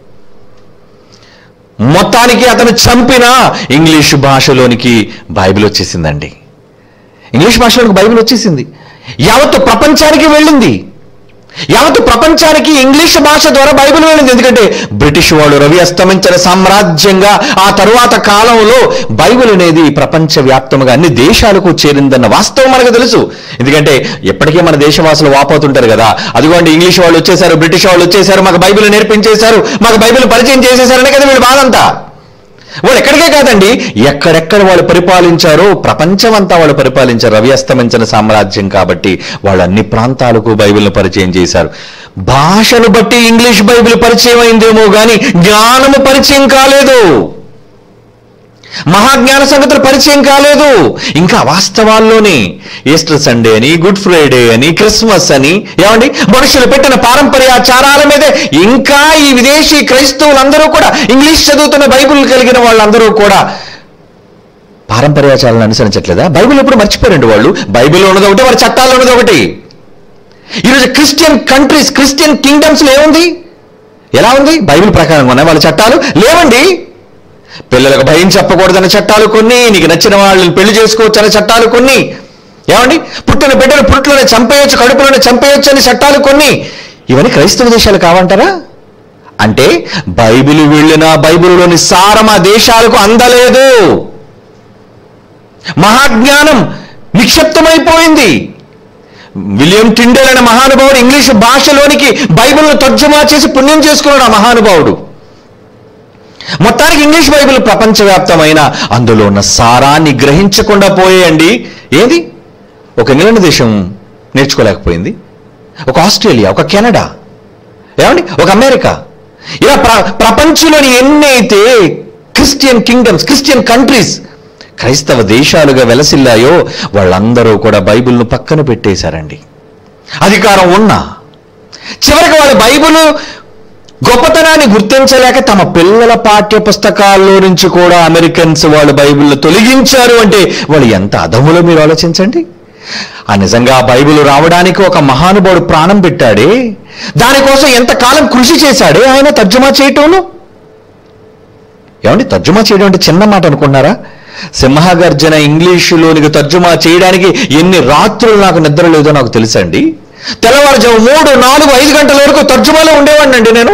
మొత్తానికి అతను చంపిన ఇంగ్లీష్ భాషలోనికి బైబిల్ వచ్చేసిందండి ఇంగ్లీష్ భాషలోనికి బైబిల్ వచ్చేసింది యావత్తు ప్రపంచానికి వెళ్ళింది యావత్తు ప్రపంచానికి ఇంగ్లీష్ భాష ద్వారా బైబిల్ వెళ్ళింది ఎందుకంటే బ్రిటిష్ వాళ్ళు రవి అస్తమించిన సామ్రాజ్యంగా ఆ తరువాత కాలంలో బైబిల్ అనేది ప్రపంచవ్యాప్తంగా అన్ని దేశాలకు చేరిందన్న వాస్తవం మనకు తెలుసు ఎందుకంటే ఎప్పటికీ మన దేశవాసులు వాపోతుంటారు కదా అదిగోండి ఇంగ్లీష్ వాళ్ళు వచ్చేసారు బ్రిటిష్ వాళ్ళు వచ్చేసారు మాకు బైబిల్ నేర్పించేశారు మాకు బైబిల్ పరిచయం చేసేసారనే కదా వీళ్ళు బాధంతా వాళ్ళు ఎక్కడికే కాదండి ఎక్కడెక్కడ వాళ్ళు పరిపాలించారో ప్రపంచమంతా వాళ్ళు పరిపాలించారు రవి అస్తమించిన సామ్రాజ్యం కాబట్టి వాళ్ళు అన్ని ప్రాంతాలకు బైబిల్ను పరిచయం చేశారు భాషను బట్టి ఇంగ్లీష్ బైబిల్ పరిచయం అయిందేమో కానీ జ్ఞానము పరిచయం కాలేదు మహాజ్ఞాన సంగతులు పరిచయం కాలేదు ఇంకా వాస్తవాల్లోనే ఈస్టర్ సండే అని గుడ్ ఫ్రైడే అని క్రిస్మస్ అని ఏమండి మనుషులు పెట్టిన పారంపర్యాచారాల మీదే ఇంకా ఈ విదేశీ క్రైస్తవులందరూ కూడా ఇంగ్లీష్ చదువుతున్న బైబిల్ కలిగిన వాళ్ళందరూ కూడా పారంపర్యాచారాలను అనుసరించట్లేదా బైబిల్ ఎప్పుడు మర్చిపోయారండి వాళ్ళు బైబిల్లో ఉన్నది ఒకటి వారి చట్టాల్లో ఉన్నది ఒకటి ఈరోజు క్రిస్టియన్ కంట్రీస్ క్రిస్టియన్ కింగ్డమ్స్ ఏముంది ఎలా ఉంది బైబిల్ ప్రకారం ఉన్నాయి వాళ్ళ చట్టాలు లేవండి పిల్లలకు భయం చెప్పకూడదన్న చట్టాలు కొన్ని నీకు నచ్చిన వాళ్ళని పెళ్లి చేసుకోవచ్చు అనే చట్టాలు కొన్ని ఏమండి పుట్టిన బిడ్డలు పుట్లోనే చంపేయచ్చు కడుపులోనే చంపేయచ్చు అనే చట్టాలు కొన్ని ఇవన్నీ క్రైస్తవ దేశాలు కావంటారా అంటే బైబిల్ వెళ్ళిన బైబిల్లోని సారం ఆ దేశాలకు అందలేదు మహాజ్ఞానం నిక్షిప్తమైపోయింది విలియం టిండెల్ అనే మహానుభావుడు ఇంగ్లీష్ భాషలోనికి బైబిల్ను తర్జుమా చేసి పుణ్యం చేసుకున్నాడు ఆ మహానుభావుడు మొత్తానికి ఇంగ్లీష్ బైబిల్ ప్రపంచవ్యాప్తమైన అందులో ఉన్న సారాన్ని గ్రహించకుండా పోయేయండి ఏది ఒక ఇంగ్లాండ్ దేశం నేర్చుకోలేకపోయింది ఒక ఆస్ట్రేలియా ఒక కెనడా ఏమండి ఒక అమెరికా ఇలా ప్ర ప్రపంచంలోని ఎన్నైతే క్రిస్టియన్ కింగ్డమ్స్ క్రిస్టియన్ కంట్రీస్ క్రైస్తవ దేశాలుగా వెలసిల్లాయో వాళ్ళందరూ కూడా బైబిల్ను పక్కన పెట్టేశారండి అధికారం ఉన్నా చివరికి వాళ్ళ బైబిల్ గొప్పతనాన్ని గుర్తించలేక తమ పిల్లల పాఠ్య పుస్తకాల్లో నుంచి కూడా అమెరికన్స్ వాళ్ళు బైబిల్ తొలగించారు అంటే వాళ్ళు ఎంత అధములో మీరు ఆలోచించండి ఆ నిజంగా ఆ బైబిల్ రావడానికి ఒక మహానుభావుడు ప్రాణం పెట్టాడే దానికోసం ఎంతకాలం కృషి చేశాడే ఆయన తర్జుమా చేయటంలో ఏమండి తర్జుమా చేయడం అంటే చిన్న మాట అనుకున్నారా సింహగర్జన ఇంగ్లీషులోనికి తర్జుమా చేయడానికి ఎన్ని రాత్రులు నాకు నిద్ర లేదో నాకు తెలుసండి తెల్లవారుజాము మూడు నాలుగు ఐదు గంటల వరకు తర్జుమాలో ఉండేవాడినండి నేను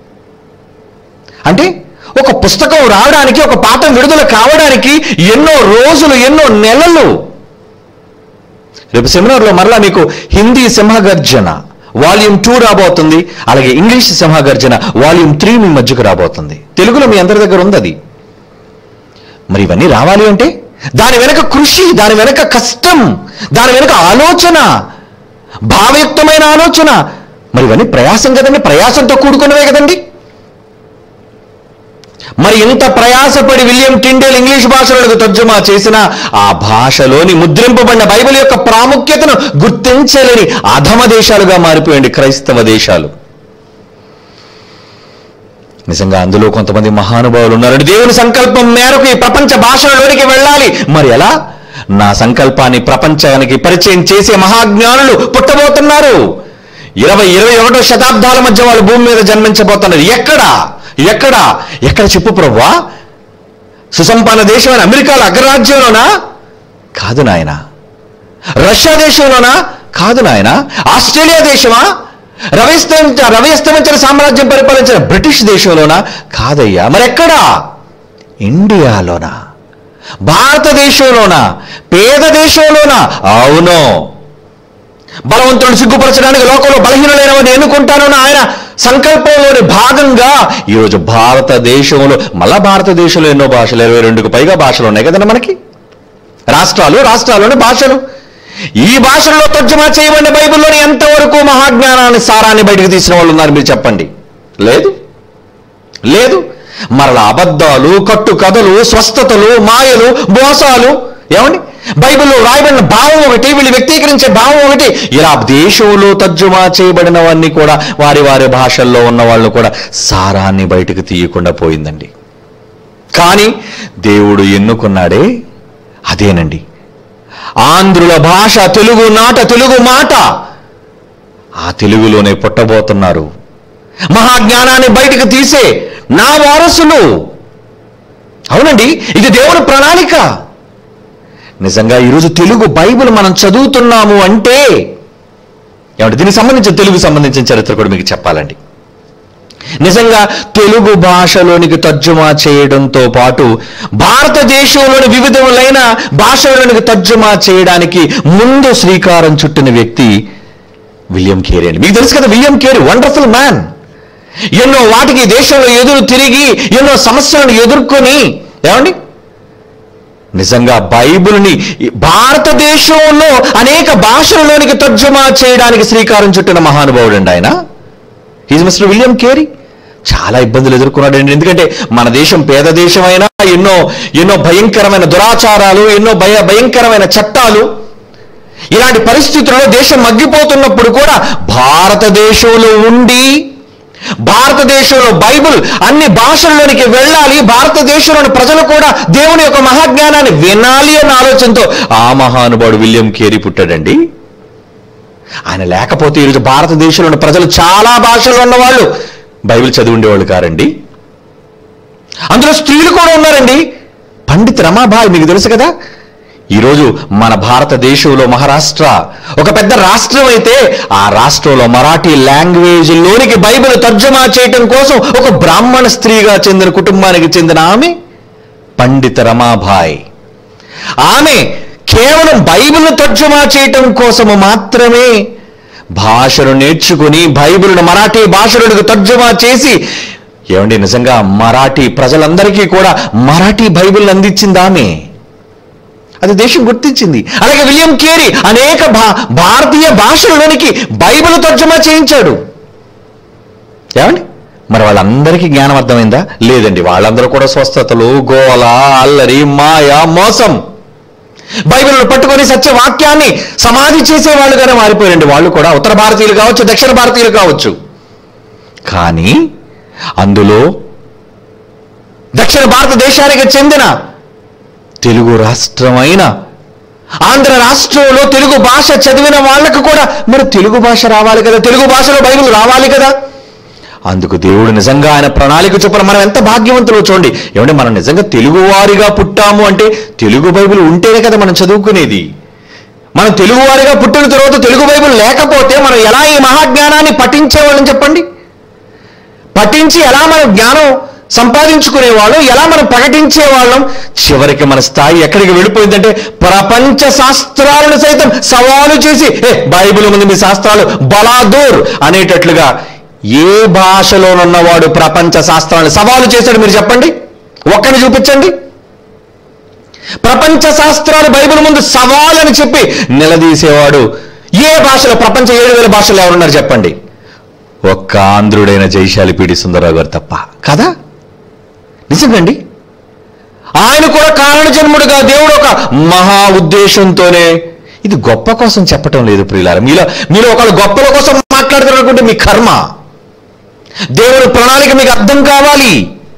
అంటే ఒక పుస్తకం రావడానికి ఒక పాఠం విడుదల కావడానికి ఎన్నో రోజులు ఎన్నో నెలలు రేపు సెమినార్లో మరలా మీకు హిందీ సింహగర్జన వాల్యూమ్ టూ రాబోతుంది అలాగే ఇంగ్లీష్ సింహగర్జన వాల్యూమ్ త్రీ మీ మధ్యకు రాబోతుంది తెలుగులో మీ అందరి దగ్గర ఉంది అది మరి ఇవన్నీ రావాలి అంటే దాని వెనక కృషి దాని వెనక కష్టం దాని వెనక ఆలోచన భావయుక్తమైన ఆలోచన మరి ఇవన్నీ ప్రయాసం కదండి ప్రయాసంతో కూడుకున్నవే కదండి మరి ఇంత ప్రయాసపడి విలియం టిండేల్ ఇంగ్లీష్ భాషలకు తర్జుమా చేసిన ఆ భాషలోని ముద్రింపబడిన బైబిల్ యొక్క ప్రాముఖ్యతను గుర్తించలేని అధమ దేశాలుగా మారిపోయండి క్రైస్తవ దేశాలు నిజంగా అందులో కొంతమంది మహానుభావులు ఉన్నారండి దేవుని సంకల్పం మేరకు ఈ ప్రపంచ భాషలలోనికి వెళ్ళాలి మరి ఎలా నా సంకల్పాన్ని ప్రపంచానికి పరిచయం చేసే మహాజ్ఞానులు పుట్టబోతున్నారు ఇరవై ఇరవై ఒకటో శతాబ్దాల మధ్య వాళ్ళు భూమి మీద జన్మించబోతున్నారు ఎక్కడ ఎక్కడ ఎక్కడ చెప్పు ప్రవ్వా సుసంపన్న దేశమైన అమెరికాలో అగ్రరాజ్యంలోనా కాదు నాయన రష్యా దేశంలోనా కాదు నాయన ఆస్ట్రేలియా దేశమా రవిస్తమించ రవిస్తమించిన సామ్రాజ్యం పరిపాలించిన బ్రిటిష్ దేశంలోనా కాదయ్యా మరెక్కడా ఇండియాలోనా భారతదేశంలోనా పేద దేశంలోనా అవును బలవంతులను సిగ్గుపరచడానికి లోకంలో బలహీనులైనవని ఎన్నుకుంటానని ఆయన సంకల్పంలోని భాగంగా ఈరోజు భారతదేశంలో మళ్ళా భారతదేశంలో ఎన్నో భాషలు ఇరవై రెండుకు పైగా భాషలు ఉన్నాయి కదండి మనకి రాష్ట్రాలు రాష్ట్రాల్లోని భాషలు ఈ భాషల్లో తర్జుమా చేయబడిన బైబిల్లోని ఎంతవరకు మహాజ్ఞానాన్ని సారాన్ని బయటకు తీసిన వాళ్ళు ఉన్నారు మీరు చెప్పండి లేదు లేదు మరలా అబద్ధాలు కట్టు కథలు స్వస్థతలు మాయలు మోసాలు ఏమండి బైబిల్లో రాయబడిన భావం ఒకటి వీళ్ళు వ్యక్తీకరించే భావం ఒకటి ఇలా దేశంలో తర్జుమా చేయబడినవన్నీ కూడా వారి వారి భాషల్లో ఉన్న వాళ్ళు కూడా సారాన్ని బయటకు తీయకుండా పోయిందండి కానీ దేవుడు ఎన్నుకున్నాడే అదేనండి ఆంధ్రుల భాష తెలుగు నాట తెలుగు మాట ఆ తెలుగులోనే పుట్టబోతున్నారు మహాజ్ఞానాన్ని బయటకు తీసే నా వారసులు అవునండి ఇది దేవుని ప్రణాళిక నిజంగా ఈరోజు తెలుగు బైబిల్ మనం చదువుతున్నాము అంటే ఏమంటే దీనికి సంబంధించిన తెలుగు సంబంధించిన చరిత్ర కూడా మీకు చెప్పాలండి నిజంగా తెలుగు భాషలోనికి తర్జుమా చేయడంతో పాటు భారతదేశంలోని వివిధములైన భాషలోనికి తర్జుమా చేయడానికి ముందు శ్రీకారం చుట్టిన వ్యక్తి విలియం కేరీ అండి మీకు తెలుసు కదా విలియం కేరీ వండర్ఫుల్ మ్యాన్ ఎన్నో వాటికి దేశంలో ఎదురు తిరిగి ఎన్నో సమస్యలను ఎదుర్కొని ఏమండి నిజంగా బైబిల్ని భారతదేశంలో అనేక భాషలలోనికి తర్జుమా చేయడానికి శ్రీకారం చుట్టిన మహానుభావుడు అండి ఆయన ఈజ్ మిస్టర్ విలియం కేరీ చాలా ఇబ్బందులు ఎదుర్కొన్నాడండి ఎందుకంటే మన దేశం పేద దేశమైనా ఎన్నో ఎన్నో భయంకరమైన దురాచారాలు ఎన్నో భయ భయంకరమైన చట్టాలు ఇలాంటి పరిస్థితుల్లో దేశం మగ్గిపోతున్నప్పుడు కూడా భారతదేశంలో ఉండి భారతదేశంలో బైబిల్ అన్ని భాషల్లోనికి వెళ్ళాలి భారతదేశంలోని ప్రజలు కూడా దేవుని యొక్క మహాజ్ఞానాన్ని వినాలి అన్న ఆలోచనతో ఆ మహానుభావుడు విలియం కేరీ పుట్టాడండి ఆయన లేకపోతే ఈరోజు భారతదేశంలోని ప్రజలు చాలా భాషలు ఉన్నవాళ్ళు బైబిల్ చదివి ఉండేవాళ్ళు కారండి అందులో స్త్రీలు కూడా ఉన్నారండి పండిత్ రమాబాయ్ మీకు తెలుసు కదా ఈరోజు మన భారతదేశంలో మహారాష్ట్ర ఒక పెద్ద రాష్ట్రం అయితే ఆ రాష్ట్రంలో మరాఠీ లాంగ్వేజ్లోనికి బైబిల్ తర్జమా చేయటం కోసం ఒక బ్రాహ్మణ స్త్రీగా చెందిన కుటుంబానికి చెందిన ఆమె పండిత రమాబాయ్ ఆమె కేవలం బైబిల్ తర్జుమా చేయటం కోసము మాత్రమే భాషను నేర్చుకుని బైబిల్ను మరాఠీ భాషలకు తర్జుమా చేసి ఏమండి నిజంగా మరాఠీ ప్రజలందరికీ కూడా మరాఠీ బైబిల్ అందించింది ఆమె అది దేశం గుర్తించింది అలాగే విలియం కేరీ అనేక భా భారతీయ భాషలలోనికి బైబిల్ తర్జుమా చేయించాడు ఏమండి మరి వాళ్ళందరికీ జ్ఞానం అర్థమైందా లేదండి వాళ్ళందరూ కూడా స్వస్థతలు గోల అల్లరి మాయ మోసం బైబిల్ను పట్టుకొని సత్యవాక్యాన్ని సమాధి చేసే వాళ్ళుగానే మారిపోయారండి వాళ్ళు కూడా ఉత్తర భారతీయులు కావచ్చు దక్షిణ భారతీయులు కావచ్చు కానీ అందులో దక్షిణ భారతదేశానికి చెందిన తెలుగు రాష్ట్రమైన ఆంధ్ర రాష్ట్రంలో తెలుగు భాష చదివిన వాళ్ళకు కూడా మరి తెలుగు భాష రావాలి కదా తెలుగు భాషలో బైబిల్ రావాలి కదా అందుకు దేవుడు నిజంగా ఆయన ప్రణాళిక చొప్పున మనం ఎంత భాగ్యవంతులో చూడండి ఏమంటే మనం నిజంగా తెలుగువారిగా పుట్టాము అంటే తెలుగు బైబిల్ ఉంటేనే కదా మనం చదువుకునేది మనం తెలుగువారిగా పుట్టిన తర్వాత తెలుగు బైబిల్ లేకపోతే మనం ఎలా ఈ మహాజ్ఞానాన్ని పఠించేవాళ్ళని చెప్పండి పఠించి ఎలా మనం జ్ఞానం సంపాదించుకునేవాళ్ళం ఎలా మనం ప్రకటించేవాళ్ళం చివరికి మన స్థాయి ఎక్కడికి వెళ్ళిపోయిందంటే ప్రపంచ శాస్త్రాలను సైతం సవాలు చేసి ఏ బైబిల్ ముందు మీ శాస్త్రాలు బలాదూర్ అనేటట్లుగా ఏ భాషలోనున్నవాడు ప్రపంచ శాస్త్రాలను సవాలు చేశాడు మీరు చెప్పండి ఒక్కడిని చూపించండి ప్రపంచ శాస్త్రాలు బైబిల్ ముందు సవాల్ అని చెప్పి నిలదీసేవాడు ఏ భాషలో ప్రపంచ ఏడు వేల భాషలు ఎవరున్నారు చెప్పండి ఒక్క ఆంధ్రుడైన జైశాలి పీడి సుందరరావు గారు తప్ప కదా నిజంగండి ఆయన కూడా కారణ జన్ముడుగా దేవుడు ఒక మహా ఉద్దేశంతోనే ఇది గొప్ప కోసం చెప్పటం లేదు ప్రియులార మీలో మీరు ఒకళ్ళు గొప్పల కోసం మాట్లాడుతారనుకుంటే మీ కర్మ దేవుని ప్రణాళిక మీకు అర్థం కావాలి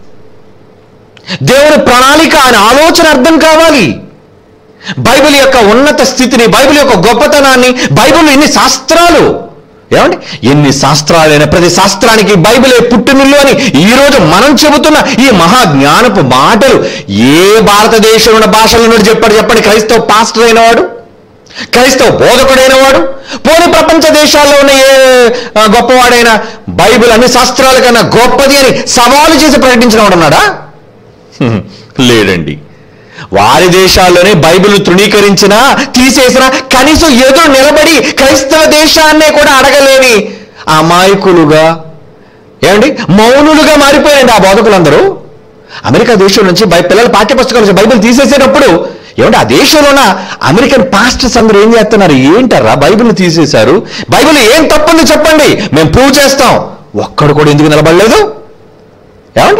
దేవుని ప్రణాళిక ఆయన ఆలోచన అర్థం కావాలి బైబిల్ యొక్క ఉన్నత స్థితిని బైబిల్ యొక్క గొప్పతనాన్ని బైబిల్ ఎన్ని శాస్త్రాలు ఏమండి ఎన్ని శాస్త్రాలైన ప్రతి శాస్త్రానికి బైబిలే పుట్టినిల్లు అని ఈ రోజు మనం చెబుతున్న ఈ మహా జ్ఞానపు మాటలు ఏ భారతదేశంలో ఉన్న భాషలో నుండి చెప్పాడు చెప్పండి క్రైస్తవ పాస్టర్ అయిన వాడు క్రైస్తవ బోధకుడైన వాడు పోని ప్రపంచ దేశాల్లో ఉన్న ఏ ఆ, గొప్పవాడైన బైబిల్ అన్ని శాస్త్రాల కన్నా గొప్పది అని సవాలు చేసి ప్రకటించిన వాడు ఉన్నాడా హ్మ్, లేడండి వారి దేశాల్లోనే బైబిల్ తృణీకరించినా తీసేసినా కనీసం ఎదురు నిలబడి క్రైస్తవ దేశాన్నే కూడా అడగలేని అమాయకులుగా ఏమండి మౌనులుగా మారిపోయారండి ఆ బోధకులందరూ అమెరికా దేశం నుంచి బై పిల్లల పాఠ్యపుస్తకాల నుంచి బైబిల్ తీసేసేటప్పుడు ఏమంటే ఆ దేశంలో ఉన్న అమెరికన్ పాస్టర్స్ అందరూ ఏం చేస్తున్నారు ఏంటారా బైబిల్ తీసేశారు బైబిల్ ఏం తప్పుంది చెప్పండి మేము ప్రూవ్ చేస్తాం ఒక్కడు కూడా ఎందుకు నిలబడలేదు ఏమండి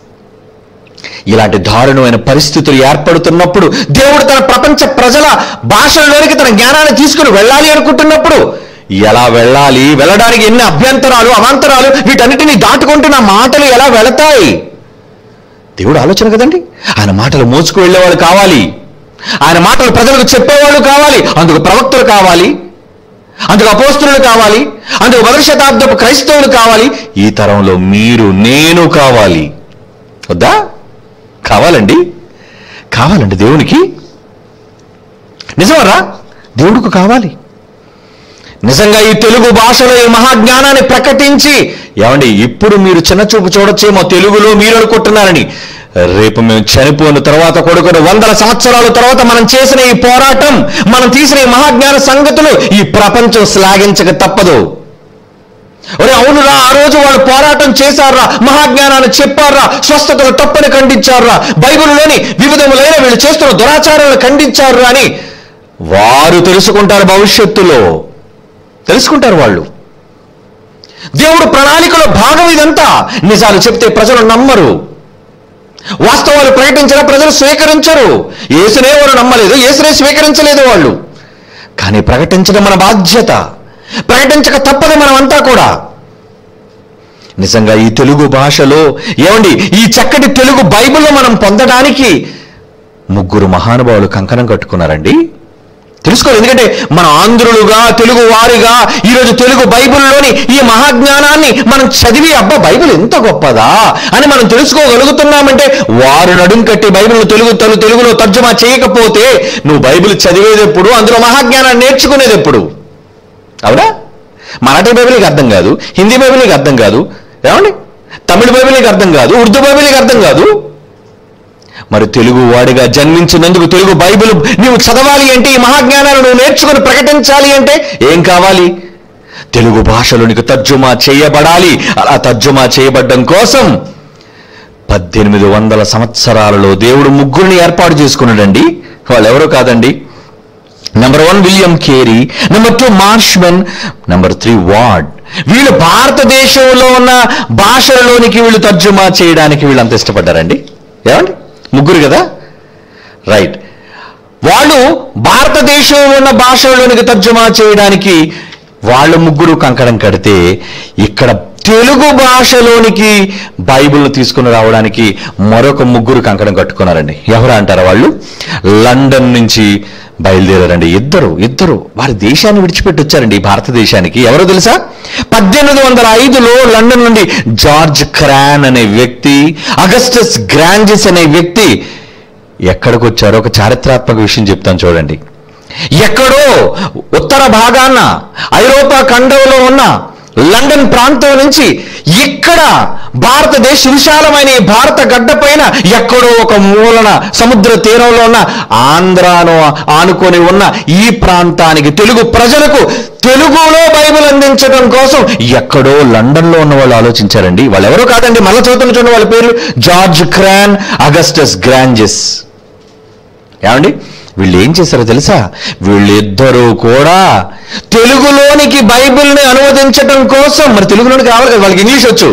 ఇలాంటి దారుణమైన పరిస్థితులు ఏర్పడుతున్నప్పుడు దేవుడు తన ప్రపంచ ప్రజల భాషల్లోనికి తన జ్ఞానాన్ని తీసుకుని వెళ్ళాలి అనుకుంటున్నప్పుడు ఎలా వెళ్ళాలి వెళ్ళడానికి ఎన్ని అభ్యంతరాలు అవాంతరాలు వీటన్నిటిని దాటుకుంటూ నా మాటలు ఎలా వెళతాయి దేవుడు ఆలోచన కదండి ఆయన మాటలు మోసుకు వెళ్ళేవాళ్ళు కావాలి ఆయన మాటలు ప్రజలకు చెప్పేవాళ్ళు కావాలి అందుకు ప్రవక్తలు కావాలి అందుకు అపోస్తులు కావాలి అందుకు మొదటి శతాబ్దపు క్రైస్తవులు కావాలి ఈ తరంలో మీరు నేను కావాలి వద్దా కావాలండి కావాలండి దేవునికి నిజమరా దేవుడికి కావాలి నిజంగా ఈ తెలుగు భాషలో ఈ మహాజ్ఞానాన్ని ప్రకటించి ఏమండి ఇప్పుడు మీరు చిన్న చూపు చూడొచ్చేమో తెలుగులో మీరు అనుకుంటున్నారని రేపు మేము చనిపోయిన తర్వాత కొడుకుని వందల సంవత్సరాల తర్వాత మనం చేసిన ఈ పోరాటం మనం తీసిన ఈ మహాజ్ఞాన సంగతులు ఈ ప్రపంచం శ్లాఘించక తప్పదు ఒరే అవునురా ఆ రోజు వాళ్ళు పోరాటం చేశారా మహాజ్ఞానాన్ని చెప్పారా స్వస్థతలు తప్పని ఖండించారా బైబిల్లోని వివిధములైన వీళ్ళు చేస్తున్న దురాచారాలను ఖండించారు అని వారు తెలుసుకుంటారు భవిష్యత్తులో తెలుసుకుంటారు వాళ్ళు దేవుడు ప్రణాళికలో భాగం ఇదంతా నిజాలు చెప్తే ప్రజలు నమ్మరు వాస్తవాలు ప్రకటించిన ప్రజలు స్వీకరించరు యేసునే వారు నమ్మలేదు యేసునే స్వీకరించలేదు వాళ్ళు కానీ ప్రకటించడం మన బాధ్యత ప్రకటించక తప్పదు మనమంతా కూడా నిజంగా ఈ తెలుగు భాషలో ఏమండి ఈ చక్కటి తెలుగు బైబిల్లో మనం పొందడానికి ముగ్గురు మహానుభావులు కంకణం కట్టుకున్నారండి తెలుసుకోవాలి ఎందుకంటే మన ఆంధ్రులుగా తెలుగు వారిగా ఈరోజు తెలుగు బైబిల్లోని ఈ మహాజ్ఞానాన్ని మనం చదివి అబ్బా బైబిల్ ఎంత గొప్పదా అని మనం తెలుసుకోగలుగుతున్నామంటే వారు నడుం కట్టి బైబిల్ తెలుగు తలు తెలుగులో తర్జుమా చేయకపోతే నువ్వు బైబిల్ చదివేది ఎప్పుడు అందులో మహాజ్ఞానాన్ని నేర్చుకునేది ఎప్పుడు అవునా మరాఠీ బైబిల్ నీకు అర్థం కాదు హిందీ బైబిల్ నీకు అర్థం కాదు ఏమండి తమిళ బైబిల్ నీకు అర్థం కాదు ఉర్దూ బైబిల్ నీకు అర్థం కాదు మరి తెలుగు వాడిగా జన్మించినందుకు తెలుగు బైబిల్ నువ్వు చదవాలి అంటే ఈ మహాజ్ఞానాలు నువ్వు నేర్చుకుని ప్రకటించాలి అంటే ఏం కావాలి తెలుగు భాషలో నీకు తర్జుమా చేయబడాలి అలా తర్జుమా చేయబడ్డం కోసం పద్దెనిమిది వందల సంవత్సరాలలో దేవుడు ముగ్గురిని ఏర్పాటు చేసుకున్నాడండి వాళ్ళు ఎవరో కాదండి number one William Carey number two Marshman number three Ward వీళ్ళు భారతదేశంలో ఉన్న భాషలలోనికి వీళ్ళు తర్జుమా చేయడానికి వీళ్ళు అంత ఇష్టపడ్డారండి ఏమండి ముగ్గురు కదా రైట్ వాళ్ళు భారతదేశంలో ఉన్న భాషలలోనికి తర్జుమా చేయడానికి వాళ్ళు ముగ్గురు కంకణం కడితే ఇక్కడ తెలుగు భాషలోనికి బైబిల్ను తీసుకుని రావడానికి మరొక ముగ్గురు కంకణం కట్టుకున్నారండి ఎవరు అంటారా వాళ్ళు లండన్ నుంచి బయలుదేరారండి ఇద్దరు ఇద్దరు వారి దేశాన్ని విడిచిపెట్టి వచ్చారండి ఈ భారతదేశానికి ఎవరో తెలుసా పద్దెనిమిది వందల ఐదులో లండన్ నుండి జార్జ్ క్రాన్ అనే వ్యక్తి అగస్టస్ గ్రాంజిస్ అనే వ్యక్తి ఎక్కడికి వచ్చారో ఒక చారిత్రాత్మక విషయం చెప్తాను చూడండి ఎక్కడో ఉత్తర భాగాన ఐరోపా ఖండంలో ఉన్న లండన్ ప్రాంతం నుంచి ఇక్కడ భారతదేశ విశాలమైన ఈ భారత గడ్డ పైన ఎక్కడో ఒక మూలన సముద్ర తీరంలో ఉన్న ఆంధ్రాను ఆనుకొని ఉన్న ఈ ప్రాంతానికి తెలుగు ప్రజలకు తెలుగులో బైబిల్ అందించడం కోసం ఎక్కడో లండన్లో ఉన్న వాళ్ళు ఆలోచించారండి వాళ్ళు ఎవరో కాదండి మళ్ళీ చదువుతున్న చూడండి వాళ్ళ పేరు జార్జ్ క్రాన్ అగస్టస్ గ్రాంజిస్ ఏమండి వీళ్ళు ఏం చేశారో తెలుసా వీళ్ళిద్దరూ కూడా తెలుగులోనికి బైబిల్ని అనువదించడం కోసం మరి తెలుగులోనికి రావాలి కదా వాళ్ళకి ఇంగ్లీష్ వచ్చు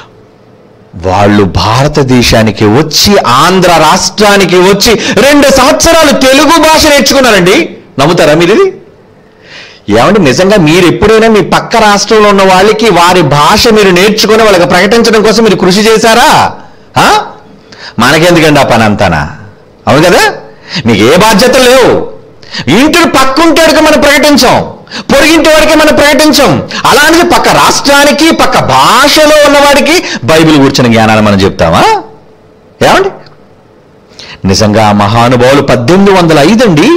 వాళ్ళు భారతదేశానికి వచ్చి ఆంధ్ర రాష్ట్రానికి వచ్చి రెండు సంవత్సరాలు తెలుగు భాష నేర్చుకున్నారండి నమ్ముతారా మీరు ఇది ఏమంటే నిజంగా మీరు ఎప్పుడైనా మీ పక్క రాష్ట్రంలో ఉన్న వాళ్ళకి వారి భాష మీరు నేర్చుకుని వాళ్ళకి ప్రకటించడం కోసం మీరు కృషి చేశారా ఆ? మనకెందుకండి ఆ పని అంతానా అవును కదా మీకు ఏ బాధ్యత లేవు ఇంటి పక్కుంటాడికి మనం ప్రకటించాం పొరిగింటి వాడికి మనం ప్రకటించాం అలాంటిది పక్క రాష్ట్రానికి పక్క భాషలో ఉన్నవాడికి బైబిల్ కూర్చున్న జ్ఞానాన్ని మనం చెప్తామా ఏమండి నిజంగా ఆ మహానుభావులు పద్దెనిమిది వందల ఐదండి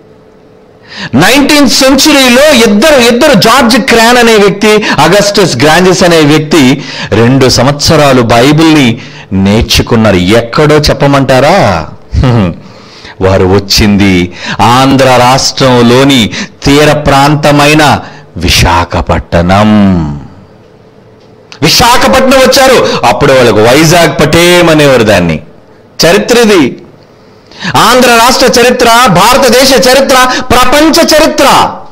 నైన్టీన్త్ సెంచురీలో ఇద్దరు ఇద్దరు జార్జ్ క్రాన్ అనే వ్యక్తి అగస్టస్ గ్రాంజిస్ అనే వ్యక్తి రెండు సంవత్సరాలు బైబిల్ని నేర్చుకున్నారు ఎక్కడో చెప్పమంటారా హ్మ్. వారు వచ్చింది ఆంధ్ర రాష్ట్రంలోని తీర ప్రాంతమైన విశాఖపట్నం విశాఖపట్నం వచ్చారు అప్పుడు వాళ్ళకు వైజాగ్ పటేం అనేవారు దాన్ని చరిత్ర ఇది ఆంధ్ర రాష్ట్ర చరిత్ర భారతదేశ చరిత్ర ప్రపంచ చరిత్ర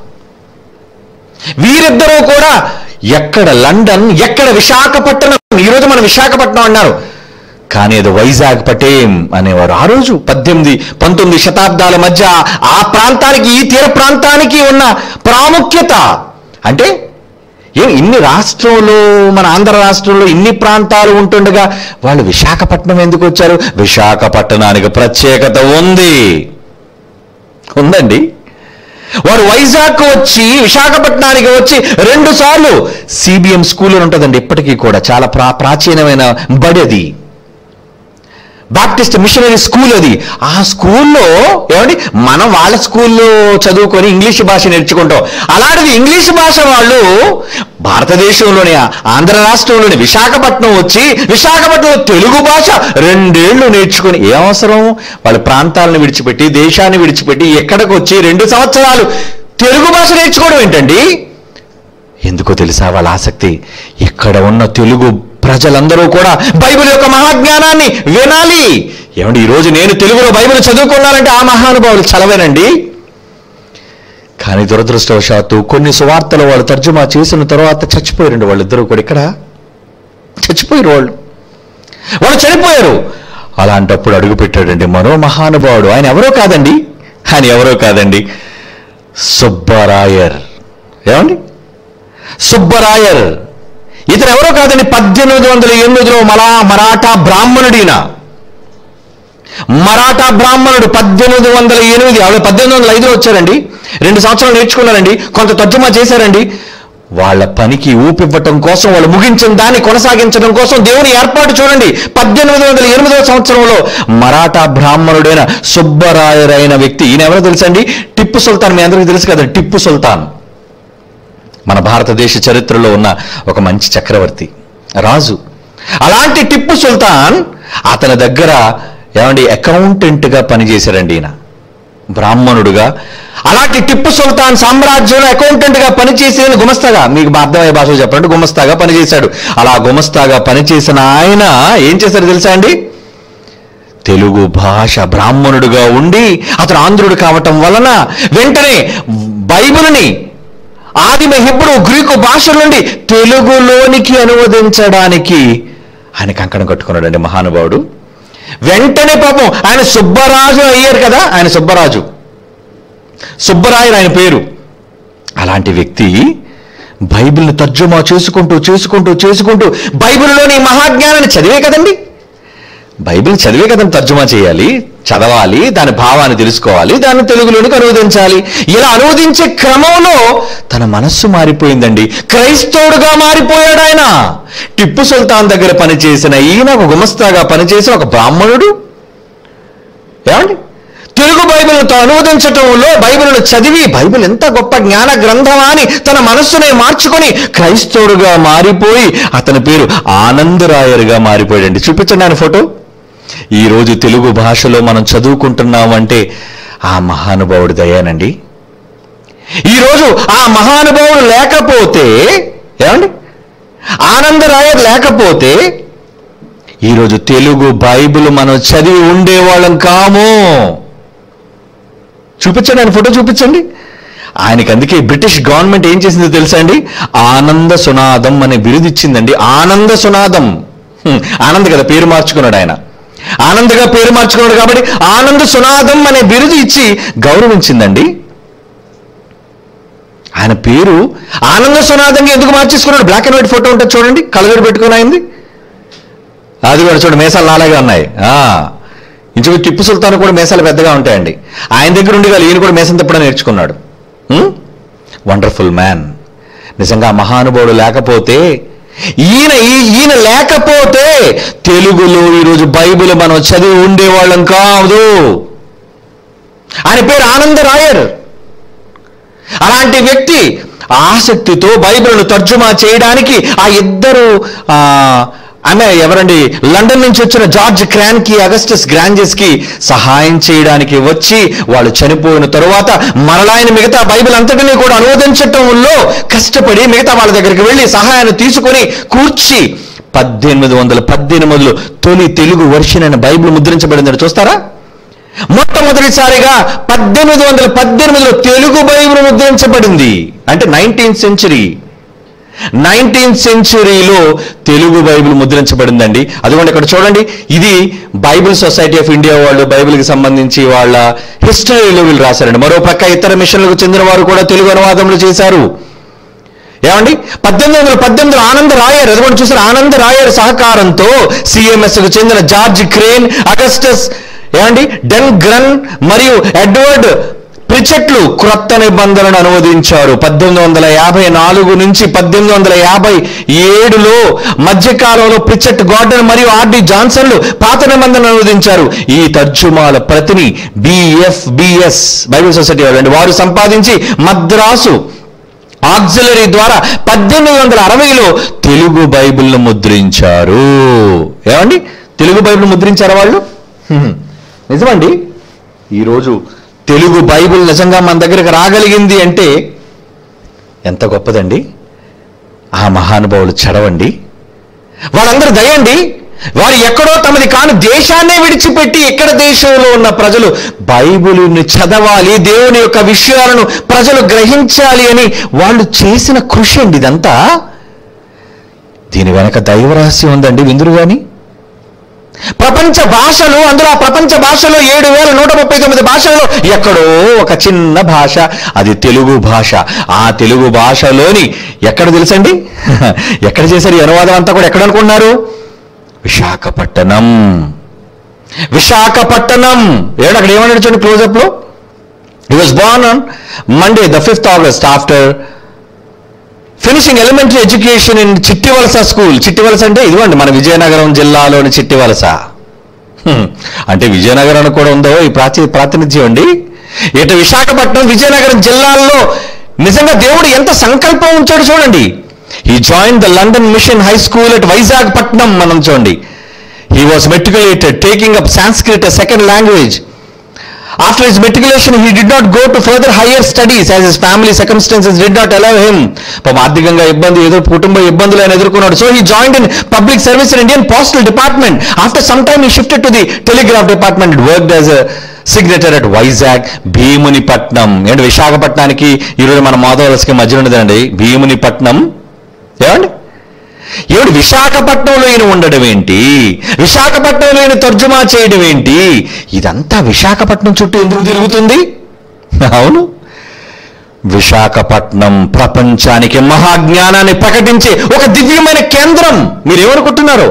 వీరిద్దరూ కూడా ఎక్కడ లండన్ ఎక్కడ విశాఖపట్నం ఈరోజు మనం విశాఖపట్నం అన్నారు కానీ అది వైజాగ్ పటేం అనేవారు ఆ రోజు పద్దెనిమిది పంతొమ్మిది శతాబ్దాల మధ్య ఆ ప్రాంతానికి ఈ తీర ప్రాంతానికి ఉన్న ప్రాముఖ్యత అంటే ఏం ఇన్ని రాష్ట్రంలో మన ఆంధ్ర రాష్ట్రంలో ఇన్ని ప్రాంతాలు ఉంటుండగా వాళ్ళు విశాఖపట్నం ఎందుకు వచ్చారు విశాఖపట్నానికి ప్రత్యేకత ఉంది ఉందండి వారు వైజాగ్ వచ్చి విశాఖపట్నానికి వచ్చి రెండు సార్లు సిబిఎం స్కూల్ అని ఉంటుందండి ఇప్పటికీ కూడా చాలా ప్రా ప్రాచీనమైన బడి అది బాప్టిస్ట్ మిషనరీ స్కూల్ అది ఆ స్కూల్లో ఏమండి మనం వాళ్ళ స్కూల్లో చదువుకొని ఇంగ్లీష్ భాష నేర్చుకుంటాం అలాంటిది ఇంగ్లీష్ భాష వాళ్ళు భారతదేశంలోని ఆంధ్ర రాష్ట్రంలోని విశాఖపట్నం వచ్చి విశాఖపట్నంలో తెలుగు భాష రెండేళ్లు నేర్చుకొని ఏ అవసరం వాళ్ళ ప్రాంతాలను విడిచిపెట్టి దేశాన్ని విడిచిపెట్టి ఎక్కడికి వచ్చి రెండు సంవత్సరాలు తెలుగు భాష నేర్చుకోవడం ఏంటండి ఎందుకో తెలుసా వాళ్ళ ఆసక్తి ఇక్కడ ఉన్న తెలుగు ప్రజలందరూ కూడా బైబిల్ యొక్క మహాజ్ఞానాన్ని వినాలి ఏమండి ఈరోజు నేను తెలుగులో బైబిల్ చదువుకున్నానంటే ఆ మహానుభావులు చలవేనండి కానీ దురదృష్టవశాత్తు కొన్ని సువార్తలు వాళ్ళు తర్జుమా చేసిన తర్వాత చచ్చిపోయారండి వాళ్ళిద్దరూ కూడా ఇక్కడ చచ్చిపోయారు వాళ్ళు వాళ్ళు చనిపోయారు అలాంటప్పుడు అడుగు పెట్టాడండి మరో మహానుభావుడు ఆయన ఎవరో కాదండి ఆయన ఎవరో కాదండి సుబ్బరాయర్ ఏమండి సుబ్బరాయర్ ఇతను ఎవరో కాదండి పద్దెనిమిది వందల ఎనిమిదిలో మలా మరాఠా బ్రాహ్మణుడిన మరాఠా బ్రాహ్మణుడు పద్దెనిమిది వందల ఎనిమిది ఆవిడ పద్దెనిమిది వందల ఐదులో వచ్చారండి రెండు సంవత్సరాలు నేర్చుకున్నారండి కొంత తర్జుమా చేశారండి వాళ్ళ పనికి ఊపివ్వటం కోసం వాళ్ళు ముగించిన దాన్ని కొనసాగించడం కోసం దేవుని ఏర్పాటు చూడండి పద్దెనిమిది వందల ఎనిమిదవ సంవత్సరంలో మరాఠా బ్రాహ్మణుడైన సుబ్బరాయరైన వ్యక్తి ఈయన ఎవరో తెలుసండి టిప్పు సుల్తాన్ మీ అందరికీ తెలుసు కదా టిప్పు సుల్తాన్ మన భారతదేశ చరిత్రలో ఉన్న ఒక మంచి చక్రవర్తి రాజు అలాంటి టిప్పు సుల్తాన్ అతని దగ్గర ఏమండి అకౌంటెంట్గా పనిచేశాడండి ఈయన బ్రాహ్మణుడుగా అలాంటి టిప్పు సుల్తాన్ సామ్రాజ్యంలో అకౌంటెంట్గా పనిచేసిన గుమస్తాగా మీకు మా అర్థమయ్యే భాషలో చెప్పండి గుమస్తాగా పనిచేశాడు అలా గుమస్తాగా పనిచేసిన ఆయన ఏం చేశారు తెలుసా అండి తెలుగు భాష బ్రాహ్మణుడుగా ఉండి అతను ఆంధ్రుడు కావటం వలన వెంటనే బైబిల్ని ఆదిమ హిబ్రు గ్రీకు భాష నుండి తెలుగులోనికి అనువదించడానికి ఆయన కంకణం కట్టుకున్నాడండి మహానుభావుడు వెంటనే పాపం ఆయన సుబ్బరాజు అయ్యారు కదా ఆయన సుబ్బరాజు సుబ్బరాయరు ఆయన పేరు అలాంటి వ్యక్తి బైబిల్ని తర్జుమా చేసుకుంటూ చేసుకుంటూ చేసుకుంటూ బైబిల్లోని మహాజ్ఞానాన్ని చదివే కదండి బైబిల్ చదివే కదండి తర్జుమా చేయాలి చదవాలి దాని భావాన్ని తెలుసుకోవాలి దాన్ని తెలుగులోనికి అనువదించాలి ఇలా అనువదించే క్రమంలో తన మనస్సు మారిపోయిందండి క్రైస్తవుడుగా మారిపోయాడు ఆయన టిప్పు సుల్తాన్ దగ్గర పనిచేసిన ఈయన ఒక గుమస్తాగా పనిచేసిన ఒక బ్రాహ్మణుడు ఏమండి తెలుగు బైబిల్తో అనువదించటంలో బైబిల్ను చదివి బైబిల్ ఎంత గొప్ప జ్ఞాన గ్రంథమా అని తన మనస్సునే మార్చుకొని క్రైస్తవుడుగా మారిపోయి అతని పేరు ఆనందరాయరుగా మారిపోయాడండి చూపించండి ఆయన ఫోటో ఈ రోజు తెలుగు భాషలో మనం చదువుకుంటున్నామంటే ఆ మహానుభావుడి దయానండి ఈరోజు ఆ మహానుభావుడు లేకపోతే ఏమండి ఆనందరాయర్ లేకపోతే ఈరోజు తెలుగు బైబిల్ మనం చదివి ఉండేవాళ్ళం కాము చూపించండి ఆయన ఫోటో చూపించండి ఆయనకి అందుకే బ్రిటిష్ గవర్నమెంట్ ఏం చేసిందో తెలుసా అండి ఆనంద సునాదం అనే బిరుదు ఇచ్చిందండి ఆనంద సునాదం హ్మ్, ఆనంద్ కదా పేరు మార్చుకున్నాడు ఆయన ఆనందగా పేరు మార్చుకున్నాడు కాబట్టి ఆనంద సునాదం అనే బిరుదు ఇచ్చి గౌరవించిందండి ఆయన పేరు ఆనంద సునాదంగా ఎందుకు మార్చేసుకున్నాడు బ్లాక్ అండ్ వైట్ ఫోటో ఉంటుంది చూడండి కలగడు పెట్టుకుని అయింది అది కూడా చూడండి మేసాలు నాలాగే ఉన్నాయి ఆ, ఇంచుకు టిప్పు సుల్తాన్ కూడా మేసాలు పెద్దగా ఉంటాయండి ఆయన దగ్గర ఉండి వాళ్ళు ఈయన కూడా మేసం తిప్పడం నేర్చుకున్నాడు వండర్ఫుల్ మ్యాన్ నిజంగా ఆ మహానుభావుడు లేకపోతే ఈయన ఈ- ఈయన లేకపోతే తెలుగులో ఈరోజు బైబిల్ మనం చదివి ఉండేవాళ్ళం కాదు ఆయన పేరు ఆనంద రాయర్ అలాంటి వ్యక్తి ఆసక్తితో బైబిల్ను తర్జుమా చేయడానికి ఆ ఇద్దరు ఆ, ఆమె ఎవరండి లండన్ నుంచి వచ్చిన జార్జ్ క్రాన్కి అగస్టస్ గ్రాంజెస్ కి సహాయం చేయడానికి వచ్చి వాళ్ళు చనిపోయిన తరువాత మరలా ఆయన మిగతా బైబిల్ అంతటినీ కూడా అనువదించటంలో కష్టపడి మిగతా వాళ్ళ దగ్గరికి వెళ్ళి సహాయాన్ని తీసుకొని కూర్చి పద్దెనిమిది వందల పద్దెనిమిదిలో తొలి తెలుగు వర్షన్ అయిన బైబిల్ ముద్రించబడిందని చూస్తారా మొట్టమొదటిసారిగా పద్దెనిమిది వందల పద్దెనిమిదిలో తెలుగు బైబిల్ ముద్రించబడింది అంటే నైన్టీన్త్ సెంచరీ నైన్టీన్త్ సెంచరీలో తెలుగు బైబిల్ ముద్రించబడిందండి అదిగోండి ఇక్కడ చూడండి ఇది బైబిల్ సొసైటీ ఆఫ్ ఇండియా వాళ్ళు బైబిల్కి సంబంధించి వాళ్ళ హిస్టరీలో వీళ్ళు రాశారండి మరో ప్రక్క ఇతర మిషన్లకు చెందిన వారు కూడా తెలుగు అనువాదములు చేశారు ఏమండి పద్దెనిమిది వందల పద్దెనిమిదిలో ఆనంద రాయర్ అదిగోండి చూసారు ఆనంద రాయర్ సహకారంతో సిఎంఎస్ కు చెందిన జార్జ్ క్రేన్ అగస్టస్ ఏమండి డెన్ గ్రన్ మరియు ఎడ్వర్డ్ ప్రిచెట్లు క్రొత్త నిబంధనను అనువదించారు పద్దెనిమిది వందల యాభై నాలుగు నుంచి పద్దెనిమిది వందల యాభై ఏడులో మధ్యకాలంలో ప్రిచెట్ గార్డెన్ మరియు ఆర్డి జాన్సన్లు పాత నిబంధనను అనువదించారు ఈ తర్జుమాల ప్రతిని బిఎఫ్బిఎస్ బైబిల్ సొసైటీ వాళ్ళండి వారు సంపాదించి మద్రాసు ఆక్సిలరీ ద్వారా పద్దెనిమిది వందల అరవైలో తెలుగు బైబిల్ను ముద్రించారు ఏమండి తెలుగు బైబిల్ ముద్రించారా వాళ్ళు హ్మ్. నిజమండి ఈరోజు తెలుగు బైబిల్ నిజంగా మన దగ్గరకు రాగలిగింది అంటే ఎంత గొప్పదండి ఆ మహానుభావులు చదవండి వాళ్ళందరూ దయండి వారు ఎక్కడో తమది కాని దేశాన్నే విడిచిపెట్టి ఎక్కడ దేశంలో ఉన్న ప్రజలు బైబిలుని చదవాలి దేవుని యొక్క విషయాలను ప్రజలు గ్రహించాలి అని వాళ్ళు చేసిన కృషి అండి ఇదంతా దీని వెనక దైవ రహస్యం ఉందండి విందురు గాని ప్రపంచ భాషలు అందులో ఆ ప్రపంచ భాషలో ఏడు వేల నూట ముప్పై తొమ్మిది భాషల్లో ఎక్కడో ఒక చిన్న భాష అది తెలుగు భాష ఆ తెలుగు భాషలోని ఎక్కడ తెలుసండి ఎక్కడ చేశారు ఈ అనువాదం అంతా కూడా ఎక్కడ అనుకున్నారు విశాఖపట్నం విశాఖపట్నం ఏడు అక్కడ ఏమన్నాడు చూడండి క్లోజప్ లో he was born on Monday the fifth August after finishing elementary education in Chittivalasa school Chittivalasa అంటే ఇదిగోండి మన విజయనగరం జిల్లాలోని చిట్టివలస హ్మ్. అంటే విజయనగరం కూడా ఉందో ఈ ప్రాచీ ప్రాతినిధ్యం అండి ఇటు విశాఖపట్నం విజయనగరం జిల్లాల్లో నిజంగా దేవుడు ఎంత సంకల్పం ఉంచాడు చూడండి ఈ join the London mission high school at Vizagapatam మనం చూడండి he was matriculated taking up Sanskrit second language After his matriculation, he did not go to further higher studies as his family circumstances did not allow him. పాపం ఆర్థికంగా ఇబ్బంది ఎదురు కుటుంబ ఇబ్బందులు ఆయన ఎదుర్కొన్నాడు so he join in public service in Indian postal department after some time he shifted to the telegraph department work as signature at Vizag Bheemunipatnam ఏంటి విశాఖపట్నానికి ఈరోజు మన మాధవలసకి మధ్య ఉన్నదండి భీమునిపట్నం ఏమండి ఏమిటి విశాఖపట్నంలో ఈయన ఉండడం ఏంటి విశాఖపట్నంలో ఈయన తర్జుమా చేయడం ఏంటి ఇదంతా విశాఖపట్నం చుట్టూ ఎందుకు తిరుగుతుంది అవును విశాఖపట్నం ప్రపంచానికి మహాజ్ఞానాన్ని ప్రకటించే ఒక దివ్యమైన కేంద్రం మీరేమనుకుంటున్నారు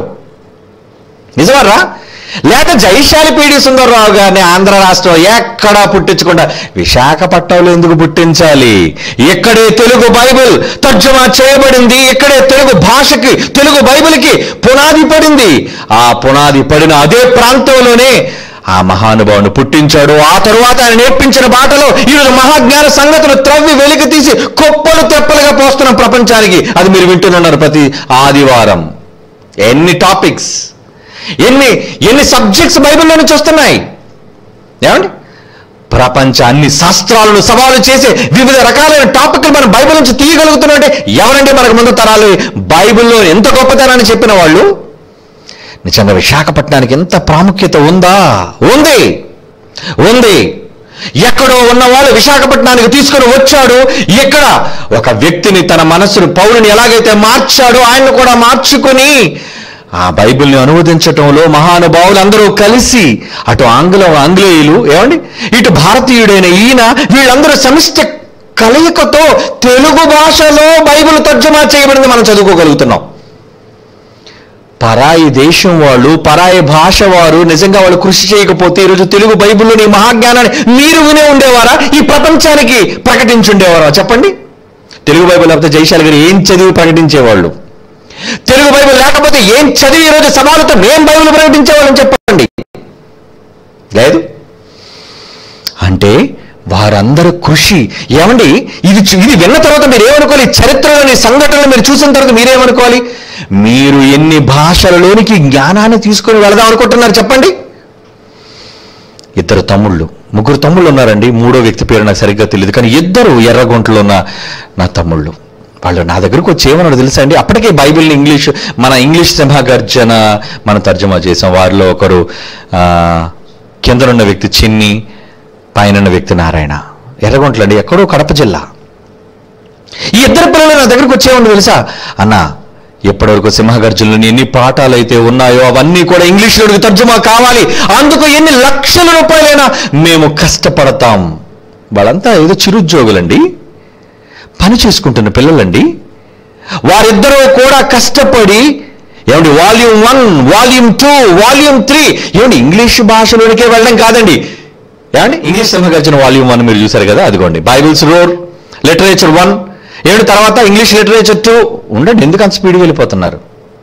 నిజమరా లేక జైశాలి పీడి సుందరరావు గారిని ఆంధ్ర రాష్ట్రం ఎక్కడా పుట్టించకుండా విశాఖపట్నంలో ఎందుకు పుట్టించాలి ఇక్కడే తెలుగు బైబిల్ తర్జుమా చేయబడింది ఇక్కడే తెలుగు భాషకి తెలుగు బైబిల్కి పునాది పడింది ఆ పునాది పడిన అదే ప్రాంతంలోనే ఆ మహానుభావుని పుట్టించాడు ఆ తరువాత ఆయన నేర్పించిన బాటలో ఈరోజు మహాజ్ఞాన సంగతులు త్రవ్వి వెలికి తీసి కుప్పలు తెప్పలుగా పోస్తున్నాం ప్రపంచానికి అది మీరు వింటున్నారు ప్రతి ఆదివారం ఎన్ని టాపిక్స్ ఎన్ని ఎన్ని సబ్జెక్ట్స్ బైబిల్లో నుంచి వస్తున్నాయి ఏమండి ప్రపంచ అన్ని శాస్త్రాలను సవాలు చేసే వివిధ రకాలైన టాపిక్లు మనం బైబిల్ నుంచి తీయగలుగుతున్నాం అంటే ఎవరంటే మనకు ముందు తరాలు బైబిల్లో ఎంత గొప్పతనాన్ని చెప్పిన వాళ్ళు నిజంగా విశాఖపట్నానికి ఎంత ప్రాముఖ్యత ఉందా ఉంది ఉంది ఎక్కడో ఉన్నవాళ్ళు విశాఖపట్నానికి తీసుకుని వచ్చాడు ఇక్కడ ఒక వ్యక్తిని తన మనస్సును పౌరుని ఎలాగైతే మార్చాడో ఆయన్ని కూడా మార్చుకుని ఆ బైబిల్ని అనువదించటంలో మహానుభావులు అందరూ కలిసి అటు ఆంగ్లం ఆంగ్లేయులు ఏమండి ఇటు భారతీయుడైన ఈయన వీళ్ళందరూ సమిష్ట కలయికతో తెలుగు భాషలో బైబిల్ తర్జుమా చేయబడింది మనం చదువుకోగలుగుతున్నాం పరాయి దేశం వాళ్ళు పరాయి భాష వారు నిజంగా వాళ్ళు కృషి చేయకపోతే ఈరోజు తెలుగు బైబిల్లోని మహాజ్ఞానాన్ని మీరు వినే ఉండేవారా ఈ ప్రపంచానికి ప్రకటించుండేవారా చెప్పండి తెలుగు బైబిల్ లేకపోతే జైశాలి గారు ఏం చదివి ప్రకటించేవాళ్ళు తెలుగు బైబిల్ లేకపోతే ఏం చదివి ఈరోజు సమానత మేం బైబిల్ ప్రకటించేవాళ్ళని చెప్పండి లేదు అంటే వారందరి కృషి ఏమండి ఇది చు- ఇది విన్న తర్వాత మీరు ఏమనుకోవాలి ఈ చరిత్రలోని సంఘటనలు మీరు చూసిన తర్వాత మీరేమనుకోవాలి మీరు ఎన్ని భాషలలోనికి జ్ఞానాన్ని తీసుకొని వెళదాం అనుకుంటున్నారు చెప్పండి ఇద్దరు తమ్ముళ్ళు ముగ్గురు తమ్ముళ్ళు ఉన్నారండి మూడో వ్యక్తి పేరు నాకు సరిగ్గా తెలియదు కానీ ఇద్దరు ఎర్రగొంటలో ఉన్న నా తమ్ముళ్ళు వాళ్ళు నా దగ్గరకు వచ్చి ఏమన్నాడు తెలుసా అండి అప్పటికే బైబిల్ని ఇంగ్లీష్ మన ఇంగ్లీష్ సింహగర్జన మనం తర్జుమా చేసాం వారిలో ఒకరు ఆ, కిందనున్న వ్యక్తి చిన్ని పైన వ్యక్తి నారాయణ ఎర్రగొంటలండి ఎక్కడో కడప జిల్లా ఈ ఇద్దరు పిల్లలు నా దగ్గరకు వచ్చేవాడు తెలుసా అన్న ఎప్పటివరకు సింహగర్జునులు ఎన్ని పాఠాలు అయితే ఉన్నాయో అవన్నీ కూడా ఇంగ్లీష్లోకి తర్జుమా కావాలి అందుకు ఎన్ని లక్షల రూపాయలైనా మేము కష్టపడతాం వాళ్ళంతా ఏదో చిరుద్యోగులండి పని చేసుకుంటున్న పిల్లలండి వారిద్దరూ కూడా కష్టపడి ఏమండి volume one volume two volume three ఏమండి ఇంగ్లీష్ భాషలోనికే వెళ్ళడం కాదండి ఏమండి ఇంగ్లీష్ సింహగర్జన వాల్యూమ్ వన్ మీరు చూసారు కదా అదిగోండి బైబిల్స్ రోర్ లిటరేచర్ వన్ ఏడు తర్వాత ఇంగ్లీష్ లిటరేచర్ టూ ఉండండి ఎందుకు అంత స్పీడ్ వెళ్ళిపోతున్నారు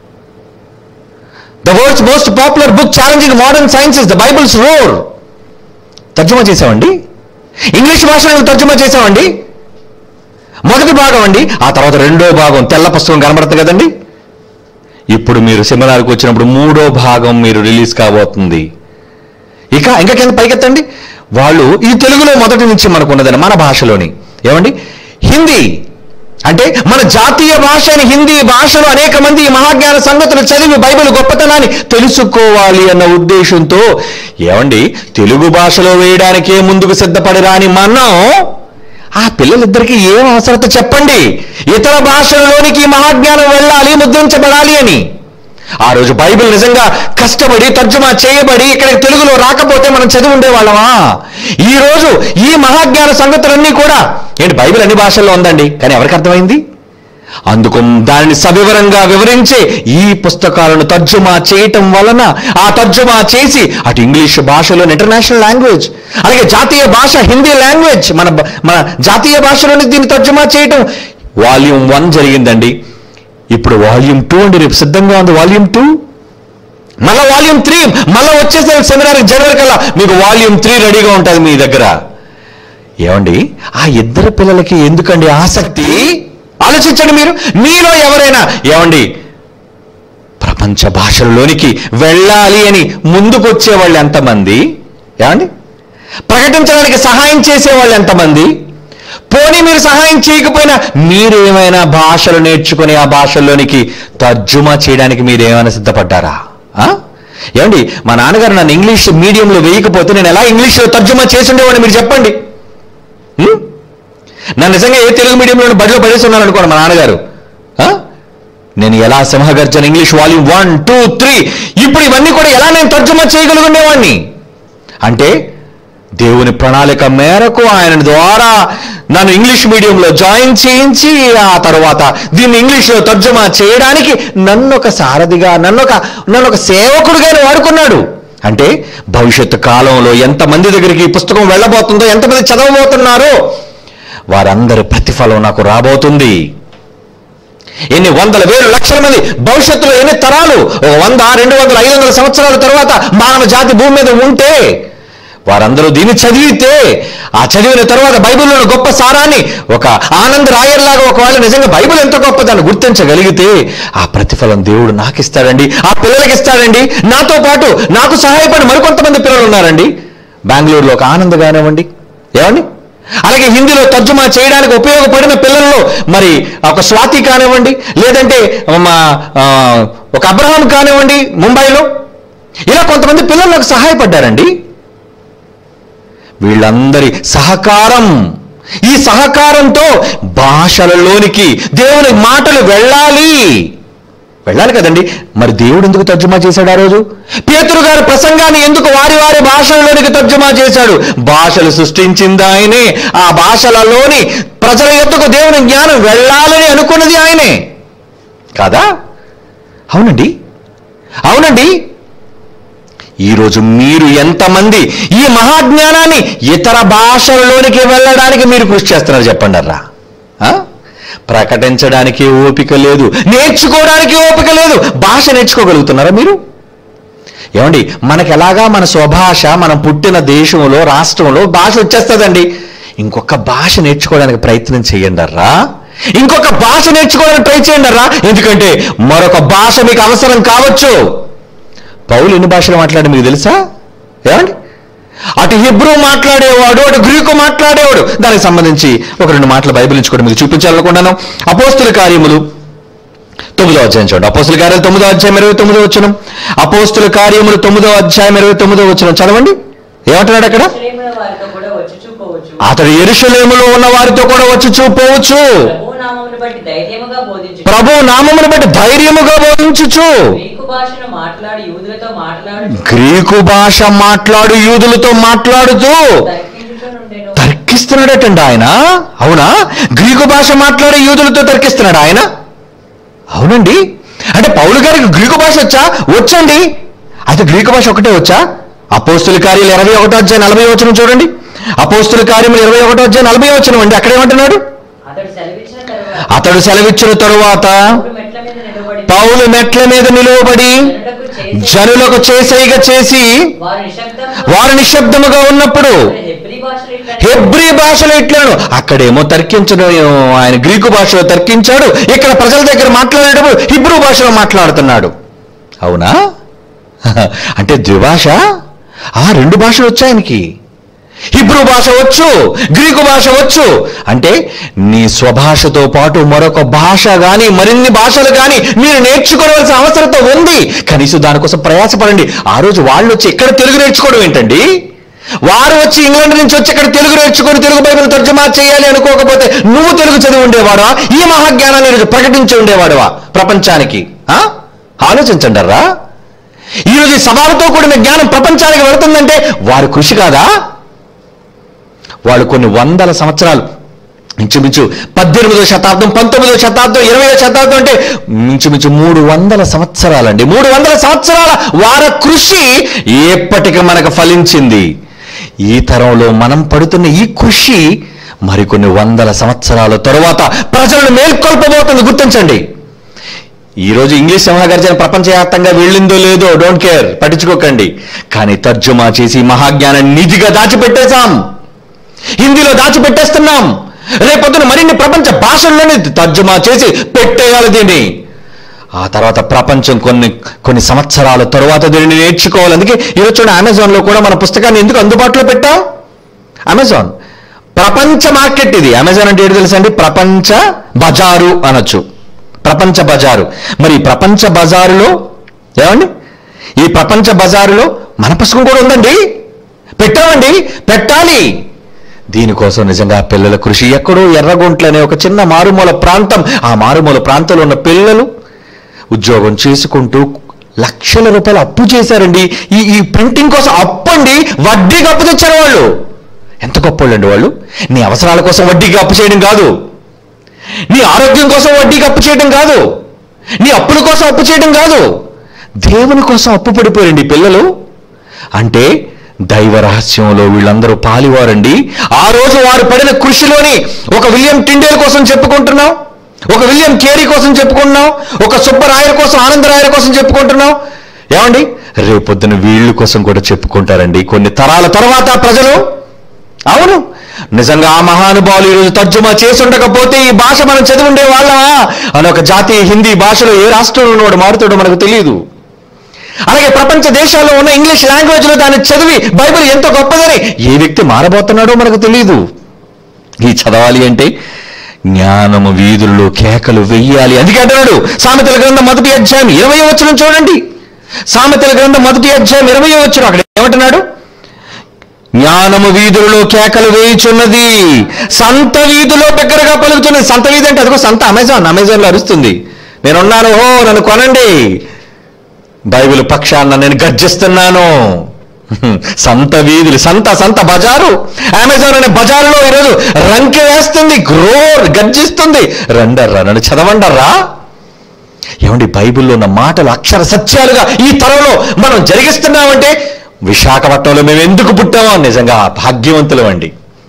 the world's most popular book challenging modern sciences the Bible's roar తర్జుమా చేసామండి ఇంగ్లీష్ భాషలో తర్జుమా చేసామండి మొదటి భాగం అండి ఆ తర్వాత రెండో భాగం తెల్ల పుస్తకం కనబడుతుంది కదండి ఇప్పుడు మీరు సెమినార్కి వచ్చినప్పుడు మూడో భాగం మీరు రిలీజ్ కాబోతుంది ఇక ఇంకా కింద పైకెత్తండి వాళ్ళు ఈ తెలుగులో మొదటి నుంచి మనకు ఉన్నదని మన భాషలోని ఏమండి హిందీ అంటే మన జాతీయ భాష అయిన హిందీ భాషలో అనేక మంది ఈ మహాజ్ఞాన సంగతులు చదివి బైబిల్ గొప్పతనాన్ని తెలుసుకోవాలి అన్న ఉద్దేశంతో ఏమండి తెలుగు భాషలో వేయడానికే ముందుకు సిద్ధపడి రాని మనం ఆ పిల్లలిద్దరికీ ఏం అవసరత చెప్పండి ఇతర భాషలలోనికి ఈ మహాజ్ఞానం వెళ్ళాలి ముద్రించబడాలి అని ఆ రోజు బైబిల్ నిజంగా కష్టపడి తర్జుమా చేయబడి ఇక్కడ తెలుగులో రాకపోతే మనం చదివి ఉండేవాళ్ళమా ఈ రోజు ఈ మహాజ్ఞాన సంగతులన్నీ కూడా ఏంటి బైబిల్ అన్ని భాషల్లో ఉందండి కానీ ఎవరికి అర్థమైంది అందుకు దానిని సవివరంగా వివరించే ఈ పుస్తకాలను తర్జుమా చేయటం వలన ఆ తర్జుమా చేసి అటు ఇంగ్లీష్ భాషలో ఇంటర్నేషనల్ లాంగ్వేజ్ అలాగే జాతీయ భాష హిందీ లాంగ్వేజ్ మన బ- మన జాతీయ భాషలోని దీన్ని తర్జుమా చేయటం వాల్యూమ్ వన్ జరిగిందండి ఇప్పుడు వాల్యూమ్ టూ అండి రేపు సిద్ధంగా ఉంది వాల్యూమ్ టూ మళ్ళా వాల్యూమ్ త్రీ మళ్ళా వచ్చేసరికి సెమినార్ జనవరి కల్లా మీకు వాల్యూమ్ త్రీ రెడీగా ఉంటుంది మీ దగ్గర ఏమండి ఆ ఇద్దరు పిల్లలకి ఎందుకండి ఆసక్తి ఆలోచించండి మీరు మీలో ఎవరైనా ఏమండి ప్రపంచ భాషల్లోనికి వెళ్ళాలి అని ముందుకొచ్చే వాళ్ళు ఎంతమంది ఏమండి ప్రకటించడానికి సహాయం చేసే వాళ్ళు ఎంతమంది పోనీ మీరు సహాయం చేయకపోయినా మీరు ఏమైనా భాషలు నేర్చుకుని ఆ భాషల్లోనికి తర్జుమా చేయడానికి మీరు ఏమైనా సిద్ధపడ్డారా ఆ? ఏమండి మా నాన్నగారు నన్ను ఇంగ్లీష్ మీడియంలో వేయకపోతే నేను ఎలా ఇంగ్లీష్లో తర్జుమా చేసి ఉండేవాడిని మీరు చెప్పండి ఉం? నన్ను నిజంగా ఏ తెలుగు మీడియంలో బడిలో పడేసి ఉన్నాను అనుకోండి మా నాన్నగారు ఆ? నేను ఎలా Simhagarjana English volume one two three ఇప్పుడు ఇవన్నీ కూడా ఎలా నేను తర్జుమా చేయగలుగుండేవాడిని అంటే దేవుని ప్రణాళిక మేరకు ఆయన ద్వారా నన్ను ఇంగ్లీష్ మీడియంలో జాయిన్ చేయించి ఆ తర్వాత దీన్ని ఇంగ్లీష్లో తర్జుమా చేయడానికి నన్ను ఒక సారథిగా నన్ను ఒక నన్ను ఒక సేవకుడిగా ఆయన వాడుకున్నాడు అంటే భవిష్యత్తు కాలంలో ఎంతమంది దగ్గరికి ఈ పుస్తకం వెళ్ళబోతుందో ఎంతమంది చదవబోతున్నారో వారందరి ప్రతిఫలం నాకు రాబోతుంది ఎన్ని వందల వేలు లక్షల మంది భవిష్యత్తులో ఎన్ని తరాలు ఒక వంద రెండు వందల ఐదు వందల సంవత్సరాల తర్వాత మానవ జాతి భూమి మీద ఉంటే వారందరూ దీన్ని చదివితే ఆ చదివిన తర్వాత బైబిల్లోని గొప్ప సారాన్ని ఒక ఆనంద రాయర్లాగా ఒకవేళ నిజంగా బైబిల్ ఎంత గొప్పదాన్ని గుర్తించగలిగితే ఆ ప్రతిఫలం దేవుడు నాకు ఇస్తాడండి ఆ పిల్లలకి ఇస్తాడండి నాతో పాటు నాకు సహాయపడి మరికొంతమంది పిల్లలు ఉన్నారండి బెంగళూరులో ఒక ఆనంద్ కానివ్వండి ఏమండి అలాగే హిందీలో తర్జుమా చేయడానికి ఉపయోగపడిన పిల్లల్లో మరి ఒక స్వాతి కానివ్వండి లేదంటే మా ఆ, ఒక అబ్రహాం కానివ్వండి ముంబైలో ఇలా కొంతమంది పిల్లలు నాకు సహాయపడ్డారండి వీళ్ళందరి సహకారం ఈ సహకారంతో భాషలలోనికి దేవుని మాటలు వెళ్ళాలి వెళ్ళాలి కదండి మరి దేవుడు ఎందుకు తర్జుమా చేశాడు ఆ రోజు పేతురు గారి ప్రసంగాన్ని ఎందుకు వారి వారి భాషలలోనికి తర్జుమా చేశాడు భాషలు సృష్టించింది ఆయనే ఆ భాషలలోని ప్రజల యొద్దకు దేవుని జ్ఞానం వెళ్ళాలని అనుకున్నది ఆయనే కాదా అవునండి అవునండి ఈరోజు మీరు ఎంతమంది ఈ మహాజ్ఞానాన్ని ఇతర భాషల్లోనికి వెళ్ళడానికి మీరు కృషి చేస్తున్నారు చెప్పండి అర్రా ఆ? ప్రకటించడానికి ఓపిక లేదు నేర్చుకోవడానికి ఓపిక లేదు భాష నేర్చుకోగలుగుతున్నారా మీరు ఏమండి మనకి ఎలాగా మన స్వభాష మనం పుట్టిన దేశంలో రాష్ట్రంలో భాష వచ్చేస్తుందండి ఇంకొక భాష నేర్చుకోవడానికి ప్రయత్నం చేయండి అర్రా ఇంకొక భాష నేర్చుకోవడానికి ట్రై చేయండి అర్రా ఎందుకంటే మరొక భాష మీకు అవసరం కావచ్చు పౌలు ఎన్ని భాషలు మాట్లాడి మీకు తెలుసా ఏమండి అటు హిబ్రూ మాట్లాడేవాడు అటు గ్రీకు మాట్లాడేవాడు దానికి సంబంధించి ఒక రెండు మాటలు బైబిల్ నుంచి కూడా మీకు చూపించాలనుకున్నాను అపోస్తుల కార్యములు తొమ్మిదో అధ్యాయం చూడండి అపోస్తుల కార్యాలు తొమ్మిదో అధ్యాయం ఇరవై తొమ్మిదో వచ్చిన అపోస్తుల కార్యములు తొమ్మిదో అధ్యాయం ఇరవై తొమ్మిదో వచ్చిన చదవండి ఏమంటున్నాడు అక్కడ యెరూషలేముల వారితో కూడా వచ్చి చూపవచ్చు అతడు ఎరుషలేములో ఉన్న వారితో కూడా వచ్చి చూపోవచ్చు ప్రభు నామమును బట్టి ధైర్యముగా బోధించు ప్రభు నామమును బట్టి ధైర్యముగా బోధించుచు గ్రీకు భాషను మాట్లాడి యూదులతో మాట్లాడు గ్రీకు భాష మాట్లాడు యూదులతో మాట్లాడుతూ తర్కించుచునుండెను తర్కిస్తున్నాడటండి ఆయన అవునా గ్రీకు భాష మాట్లాడే యూదులతో తర్కిస్తున్నాడు ఆయన అవునండి అంటే పౌలు గారికి గ్రీకు భాష వచ్చా వచ్చండి అయితే గ్రీకు భాష ఒకటే వచ్చా అపోస్తుల కార్యాలు ఇరవై ఒకటో అధ్యాయం నలభై వచనం చూడండి అపోస్తుల కార్యములు ఇరవై ఒకటో అధ్యాయం నలభై వచనం అండి అక్కడ ఏమంటున్నాడు అతడు సెలవిచ్చిన తరువాత అతడు సెలవిచ్చిన తరువాత పౌలు మెట్ల మీద నిలబడి పౌలు మెట్ల మీద నిలువబడి జనులకు చేసి జనులకు చేసైగ చేసి వారు నిశ్శబ్దం వారు నిశ్శబ్దముగా ఉన్నప్పుడు హెబ్రీ భాషలో ఇట్లా హెబ్రీ భాషలో ఇట్లాను అక్కడేమో తర్కించడం ఆయన గ్రీకు భాషలో తర్కించాడు ఇక్కడ ప్రజల దగ్గర మాట్లాడేటప్పుడు హిబ్రూ భాషలో మాట్లాడుతున్నాడు అవునా అంటే ద్విభాష ఆ రెండు భాషలు వచ్చాయి ఆయనకి హిబ్రూ భాష వచ్చు గ్రీకు భాష వచ్చు అంటే నీ స్వభాషతో పాటు మరొక భాష కానీ మరిన్ని భాషలు కానీ మీరు నేర్చుకోవాల్సిన అవసరత ఉంది కనీసం దానికోసం ప్రయాసపడండి ఆ రోజు వాళ్ళు వచ్చి ఇక్కడ తెలుగు నేర్చుకోవడం ఏంటండి వారు వచ్చి ఇంగ్లాండ్ నుంచి వచ్చి ఇక్కడ తెలుగు నేర్చుకొని తెలుగు బైబిల్ తర్జుమా చేయాలి అనుకోకపోతే నువ్వు తెలుగు చదివి ఉండేవాడా ఈ మహాజ్ఞానాన్ని ఈరోజు ప్రకటించి ఉండేవాడువా ప్రపంచానికి ఆ? ఆలోచించండి రా ఈరోజు ఈ సవాలుతో కూడిన జ్ఞానం ప్రపంచానికి వెళుతుందంటే వారి కృషి కాదా వాళ్ళు కొన్ని వందల సంవత్సరాలు ఇంచుమించు పద్దెనిమిదో శతాబ్దం పంతొమ్మిదో శతాబ్దం ఇరవయో శతాబ్దం అంటే ఇంచుమించు మూడు వందల సంవత్సరాలండి మూడు వందల సంవత్సరాల వార కృషి ఎప్పటికి మనకు ఫలించింది ఈ తరంలో మనం పడుతున్న ఈ కృషి మరికొన్ని వందల సంవత్సరాల తరువాత ప్రజలను మేల్కొల్పబోతుంది గుర్తించండి ఈ రోజు ఇంగ్లీష్ సింహగర్జన ప్రపంచవ్యాప్తంగా వెళ్ళిందో లేదో డోంట్ కేర్ పట్టించుకోకండి కానీ తర్జుమా చేసి మహాజ్ఞానాన్ని నిధిగా దాచిపెట్టేశాం హిందీలో దాచిపెట్టేస్తున్నాం రేపొద్దున మరిన్ని ప్రపంచ భాషల్లోనే తర్జుమా చేసి పెట్టేయాలి దీన్ని ఆ తర్వాత ప్రపంచం కొన్ని కొన్ని సంవత్సరాల తరువాత దీనిని నేర్చుకోవాలి అందుకే ఈరోజు చూడండి అమెజాన్లో కూడా మన పుస్తకాన్ని ఎందుకు అందుబాటులో పెట్టాం అమెజాన్ ప్రపంచ మార్కెట్ ఇది అమెజాన్ అంటే ఏంటి తెలుసా అండి ప్రపంచ బజారు అనొచ్చు ప్రపంచ బజారు మరి ఈ ప్రపంచ బజారులో ఏమండి ఈ ప్రపంచ బజారులో మన పుస్తకం కూడా ఉందండి పెట్టామండి పెట్టాలి దీనికోసం నిజంగా పిల్లల కృషి ఎక్కడో ఎర్రగుంట్ల అనే ఒక చిన్న మారుమూల ప్రాంతం ఆ మారుమూల ప్రాంతంలో ఉన్న పిల్లలు ఉద్యోగం చేసుకుంటూ లక్షల రూపాయలు అప్పు చేశారండి ఈ ఈ ప్రింటింగ్ కోసం అప్పు అండి వడ్డీకి అప్పు తెచ్చారు వాళ్ళు ఎంత గొప్పోళ్ళండి వాళ్ళు నీ అవసరాల కోసం వడ్డీకి అప్పు చేయడం కాదు నీ ఆరోగ్యం కోసం వడ్డీకి అప్పు చేయడం కాదు నీ అప్పుల కోసం అప్పు చేయడం కాదు దేవుని కోసం అప్పు పడిపోయారండి ఈ పిల్లలు అంటే దైవ రహస్యంలో వీళ్ళందరూ పాలివారండి ఆ రోజు వారు పడిన కృషిలోని ఒక విలియం టిండేల్ కోసం చెప్పుకుంటున్నాం ఒక విలియం కేరీ కోసం చెప్పుకుంటున్నాం ఒక సుబ్బరాయర్ కోసం ఆనందరాయర్ కోసం చెప్పుకుంటున్నాం ఏమండి రేపొద్దున వీళ్ళు కోసం కూడా చెప్పుకుంటారండి కొన్ని తరాల తర్వాత ప్రజలు అవును నిజంగా ఆ మహానుభావులు ఈరోజు తర్జుమా చేసి ఉండకపోతే ఈ భాష మనం చదివి ఉండే వాళ్ళమా అని ఒక జాతీయ హిందీ భాషలో ఏ రాష్ట్రంలో ఉన్నవాడు మారుతాడో మనకు తెలియదు అలాగే ప్రపంచ దేశాల్లో ఉన్న ఇంగ్లీష్ లాంగ్వేజ్ లో దాన్ని చదివి బైబిల్ ఎంత గొప్పదని ఏ వ్యక్తి మారబోతున్నాడో మనకు తెలియదు ఈ చదవాలి అంటే జ్ఞానము వీధుల్లో కేకలు వెయ్యాలి అందుకే అంటున్నాడు సామెతల గ్రంథం మొదటి అధ్యాయం ఇరవై వచ్చిన చూడండి సామెతల గ్రంథం మొదటి అధ్యాయం ఇరవై వచ్చిన అక్కడ ఏమంటున్నాడు జ్ఞానము వీధులలో కేకలు వేయుచున్నది సంత వీధిలో దగ్గరగా పలుకుతున్నది సంత వీధి అంటే అదిగో సంత అమెజాన్ అమెజాన్లో అరుస్తుంది నేనున్నాను ఓ నన్ను కొనండి బైబిల్ పక్షాన నేను గర్జిస్తున్నాను సంత వీధులు సంత సంత బజారు అమెజాన్ అనే బజారులో ఈరోజు రంకె వేస్తుంది గ్రోర్ గర్జిస్తుంది రండర్రా నన్ను చదవండర్రా ఏమండి బైబిల్లో ఉన్న మాటలు అక్షర సత్యాలుగా ఈ తరంలో మనం జరిగిస్తున్నామంటే విశాఖపట్నంలో మేము ఎందుకు పుట్టామో నిజంగా భాగ్యవంతులం అండి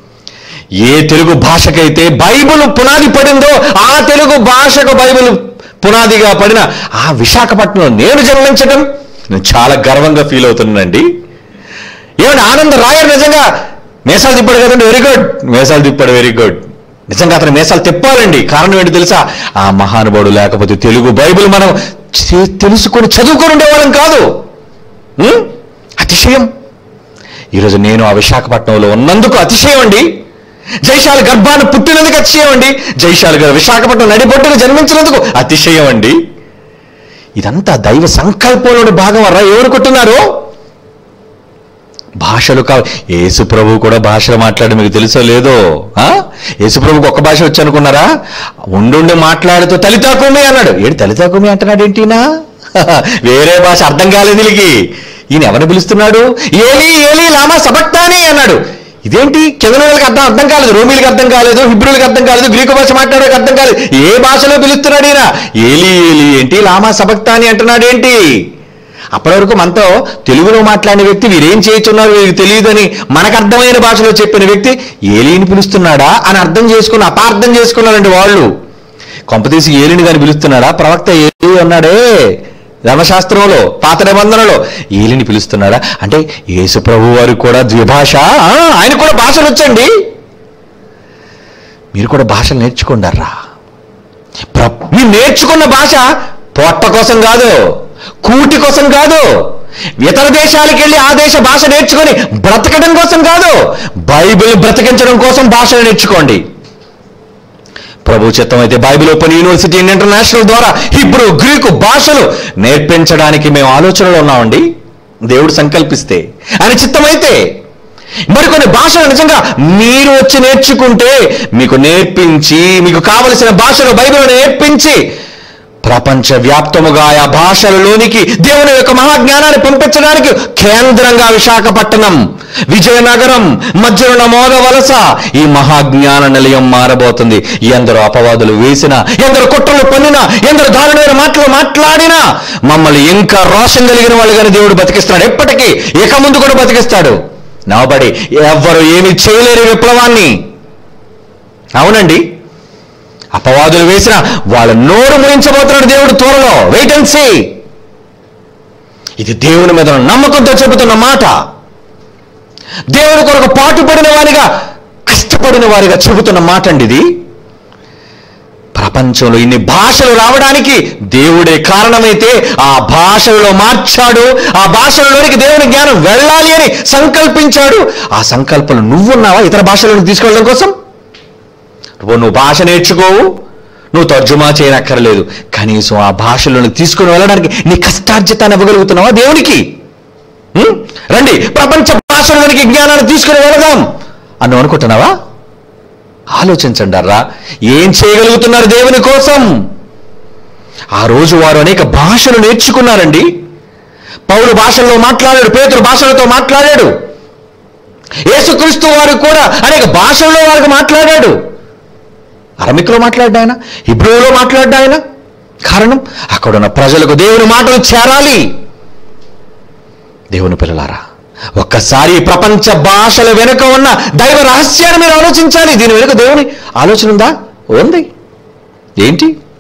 ఏ తెలుగు భాషకైతే బైబిల్ పునాది పడిందో ఆ తెలుగు భాషకు బైబిల్ పునాదిగా పడిన ఆ విశాఖపట్నంలో నేను జన్మించడం నేను చాలా గర్వంగా ఫీల్ అవుతున్నానండి ఏమంటే ఆనంద రాయర్ నిజంగా మేసాలు తిప్పాడు కదండి వెరీ గుడ్ మేసాలు తిప్పాడు వెరీ గుడ్ నిజంగా అతను మేసాలు తిప్పాలండి కారణం ఏంటి తెలుసా ఆ మహానుభావుడు లేకపోతే తెలుగు బైబిల్ మనం చే- తెలుసుకొని చదువుకొని ఉండేవాళ్ళం కాదు ఉం? అతిశయం ఈరోజు నేను ఆ విశాఖపట్నంలో ఉన్నందుకు అతిశయం అండి జైశాల గర్భాన్ని పుట్టినందుకు అతిశయం అండి జైశాల గారు విశాఖపట్నం నడిబొడ్డును జన్మించినందుకు అతిశయం అండి ఇదంతా దైవ సంకల్పంలోని భాగం అరా ఎవరు కొట్టున్నారు భాషలు కావు యేసు ప్రభు కూడా భాషలు మాట్లాడి మీకు తెలుసో లేదో ఆ? యేసు ప్రభుకి ఒక్క భాష వచ్చి అనుకున్నారా ఉండుండి మాట్లాడుతూ తలితాకుమి అన్నాడు ఏంటి తలితాకుమి అంటున్నాడు ఏంటినా వేరే భాష అర్థం కాలేదు వీళ్ళకి ఈయన ఎవరిని పిలుస్తున్నాడు ఏలి ఏలి లామా సబక్తాని అన్నాడు ఇదేంటి కింద వాళ్ళకి అర్థం అర్థం కాలేదు రోమిలకు అర్థం కాలేదు హిబ్రులకు అర్థం కాలేదు గ్రీకు భాష మాట్లాడేకి అర్థం కాలేదు ఏ భాషలో పిలుస్తున్నాడు ఈయన ఏలి ఏలి ఏంటి లామా సబక్తాని అంటున్నాడు ఏంటి అప్పటి వరకు మనతో తెలుగులో మాట్లాడిన వ్యక్తి వీరేం చేయుచున్నారు వీరికి తెలియదని మనకు అర్థమైన భాషలో చెప్పిన వ్యక్తి ఏలిని పిలుస్తున్నాడా అని అర్థం చేసుకుని అపార్థం చేసుకున్నారండి వాళ్ళు కొంపతీసి ఏలిని కానీ పిలుస్తున్నాడా ప్రవక్త ఏలి అన్నాడే ధర్మశాస్త్రంలో పాత నిబంధనలో ఏలిని పిలుస్తున్నాడా అంటే యేసు ప్రభు వారికి కూడా ద్విభాష ఆ, ఆయన కూడా భాషలు వచ్చండి మీరు కూడా భాషలు నేర్చుకుంటారా ప్ర- మీరు నేర్చుకున్న భాష పొట్ట కోసం కాదు కూటి కోసం కాదు ఇతర దేశాలకు వెళ్ళి ఆ దేశ భాష నేర్చుకొని బ్రతకడం కోసం కాదు బైబిల్ బ్రతికించడం కోసం భాషను నేర్చుకోండి ప్రభు చిత్తం అయితే Bible open university international Hebrew హిబ్రూ గ్రీకు భాషలు నేర్పించడానికి మేము ఆలోచనలో ఉన్నామండి దేవుడు సంకల్పిస్తే ఆయన చిత్తమైతే మరికొన్ని భాషలు నిజంగా మీరు వచ్చి నేర్చుకుంటే మీకు నేర్పించి మీకు కావలసిన భాషలో బైబిల్ నేర్పించి ప్రపంచ వ్యాప్తముగా ఆ భాషలలోనికి దేవుని యొక్క మహాజ్ఞానాన్ని పంపించడానికి కేంద్రంగా విశాఖపట్నం విజయనగరం మధ్యలో మోద వలస ఈ మహాజ్ఞాన నిలయం మారబోతుంది ఎందరో అపవాదులు వేసినా ఎందరు కుట్రలు పన్నినా ఎందరు దారుణమైన మాటలు మాట్లాడినా మమ్మల్ని ఇంకా రోషం కలిగిన వాళ్ళుగానే దేవుడు బతికిస్తున్నాడు ఎప్పటికీ ఇక ముందు కూడా బతికిస్తాడు నవబడి ఎవ్వరు ఏమి చేయలేరు ఈ విప్లవాన్ని అవునండి అపవాదులు వేసిన వాళ్ళ నోరు మురించబోతున్నాడు దేవుడు త్వరలో వెయిట్ అండ్ సీ ఇది దేవుని మీద ఉన్న నమ్మకంతో చెబుతున్న మాట దేవుని కొరకు పాటుపడిన వారిగా కష్టపడిన వారిగా చెబుతున్న మాట అండి ఇది ప్రపంచంలో ఇన్ని భాషలు రావడానికి దేవుడే కారణమైతే ఆ భాషలలో మార్చాడు ఆ భాషలలోనికి దేవుని జ్ఞానం వెళ్ళాలి అని సంకల్పించాడు ఆ సంకల్పంలో నువ్వున్నావా ఇతర భాషలను తీసుకెళ్ళడం కోసం నువ్వు నువ్వు భాష నేర్చుకోవు నువ్వు తర్జుమా చేయనక్కర్లేదు కనీసం ఆ భాషలను తీసుకుని వెళ్ళడానికి నీ కష్టార్జితాన్ని ఇవ్వగలుగుతున్నావా దేవునికి ఉం? రండి ప్రపంచ భాషలోనికి జ్ఞానాన్ని తీసుకుని వెళదాం అని అనుకుంటున్నావా ఆలోచించండి అర్రా ఏం చేయగలుగుతున్నారు దేవుని కోసం ఆ రోజు వారు అనేక భాషలు నేర్చుకున్నారండి పౌరు భాషల్లో మాట్లాడాడు పేతురు భాషలతో మాట్లాడాడు యేసుక్రీస్తు వారు కూడా అనేక భాషల్లో వారికి మాట్లాడాడు అరమిక్లో మాట్లాడ్డా ఆయన హిబ్రూలో మాట్లాడ్డా ఆయన కారణం అక్కడున్న ప్రజలకు దేవుని మాటలు చేరాలి దేవుని పిల్లలారా ఒక్కసారి ఈ ప్రపంచ భాషల వెనుక ఉన్న దైవ రహస్యాన్ని మీరు ఆలోచించాలి దీని వెనుక దేవుని ఆలోచన ఉందా ఉంది ఏంటి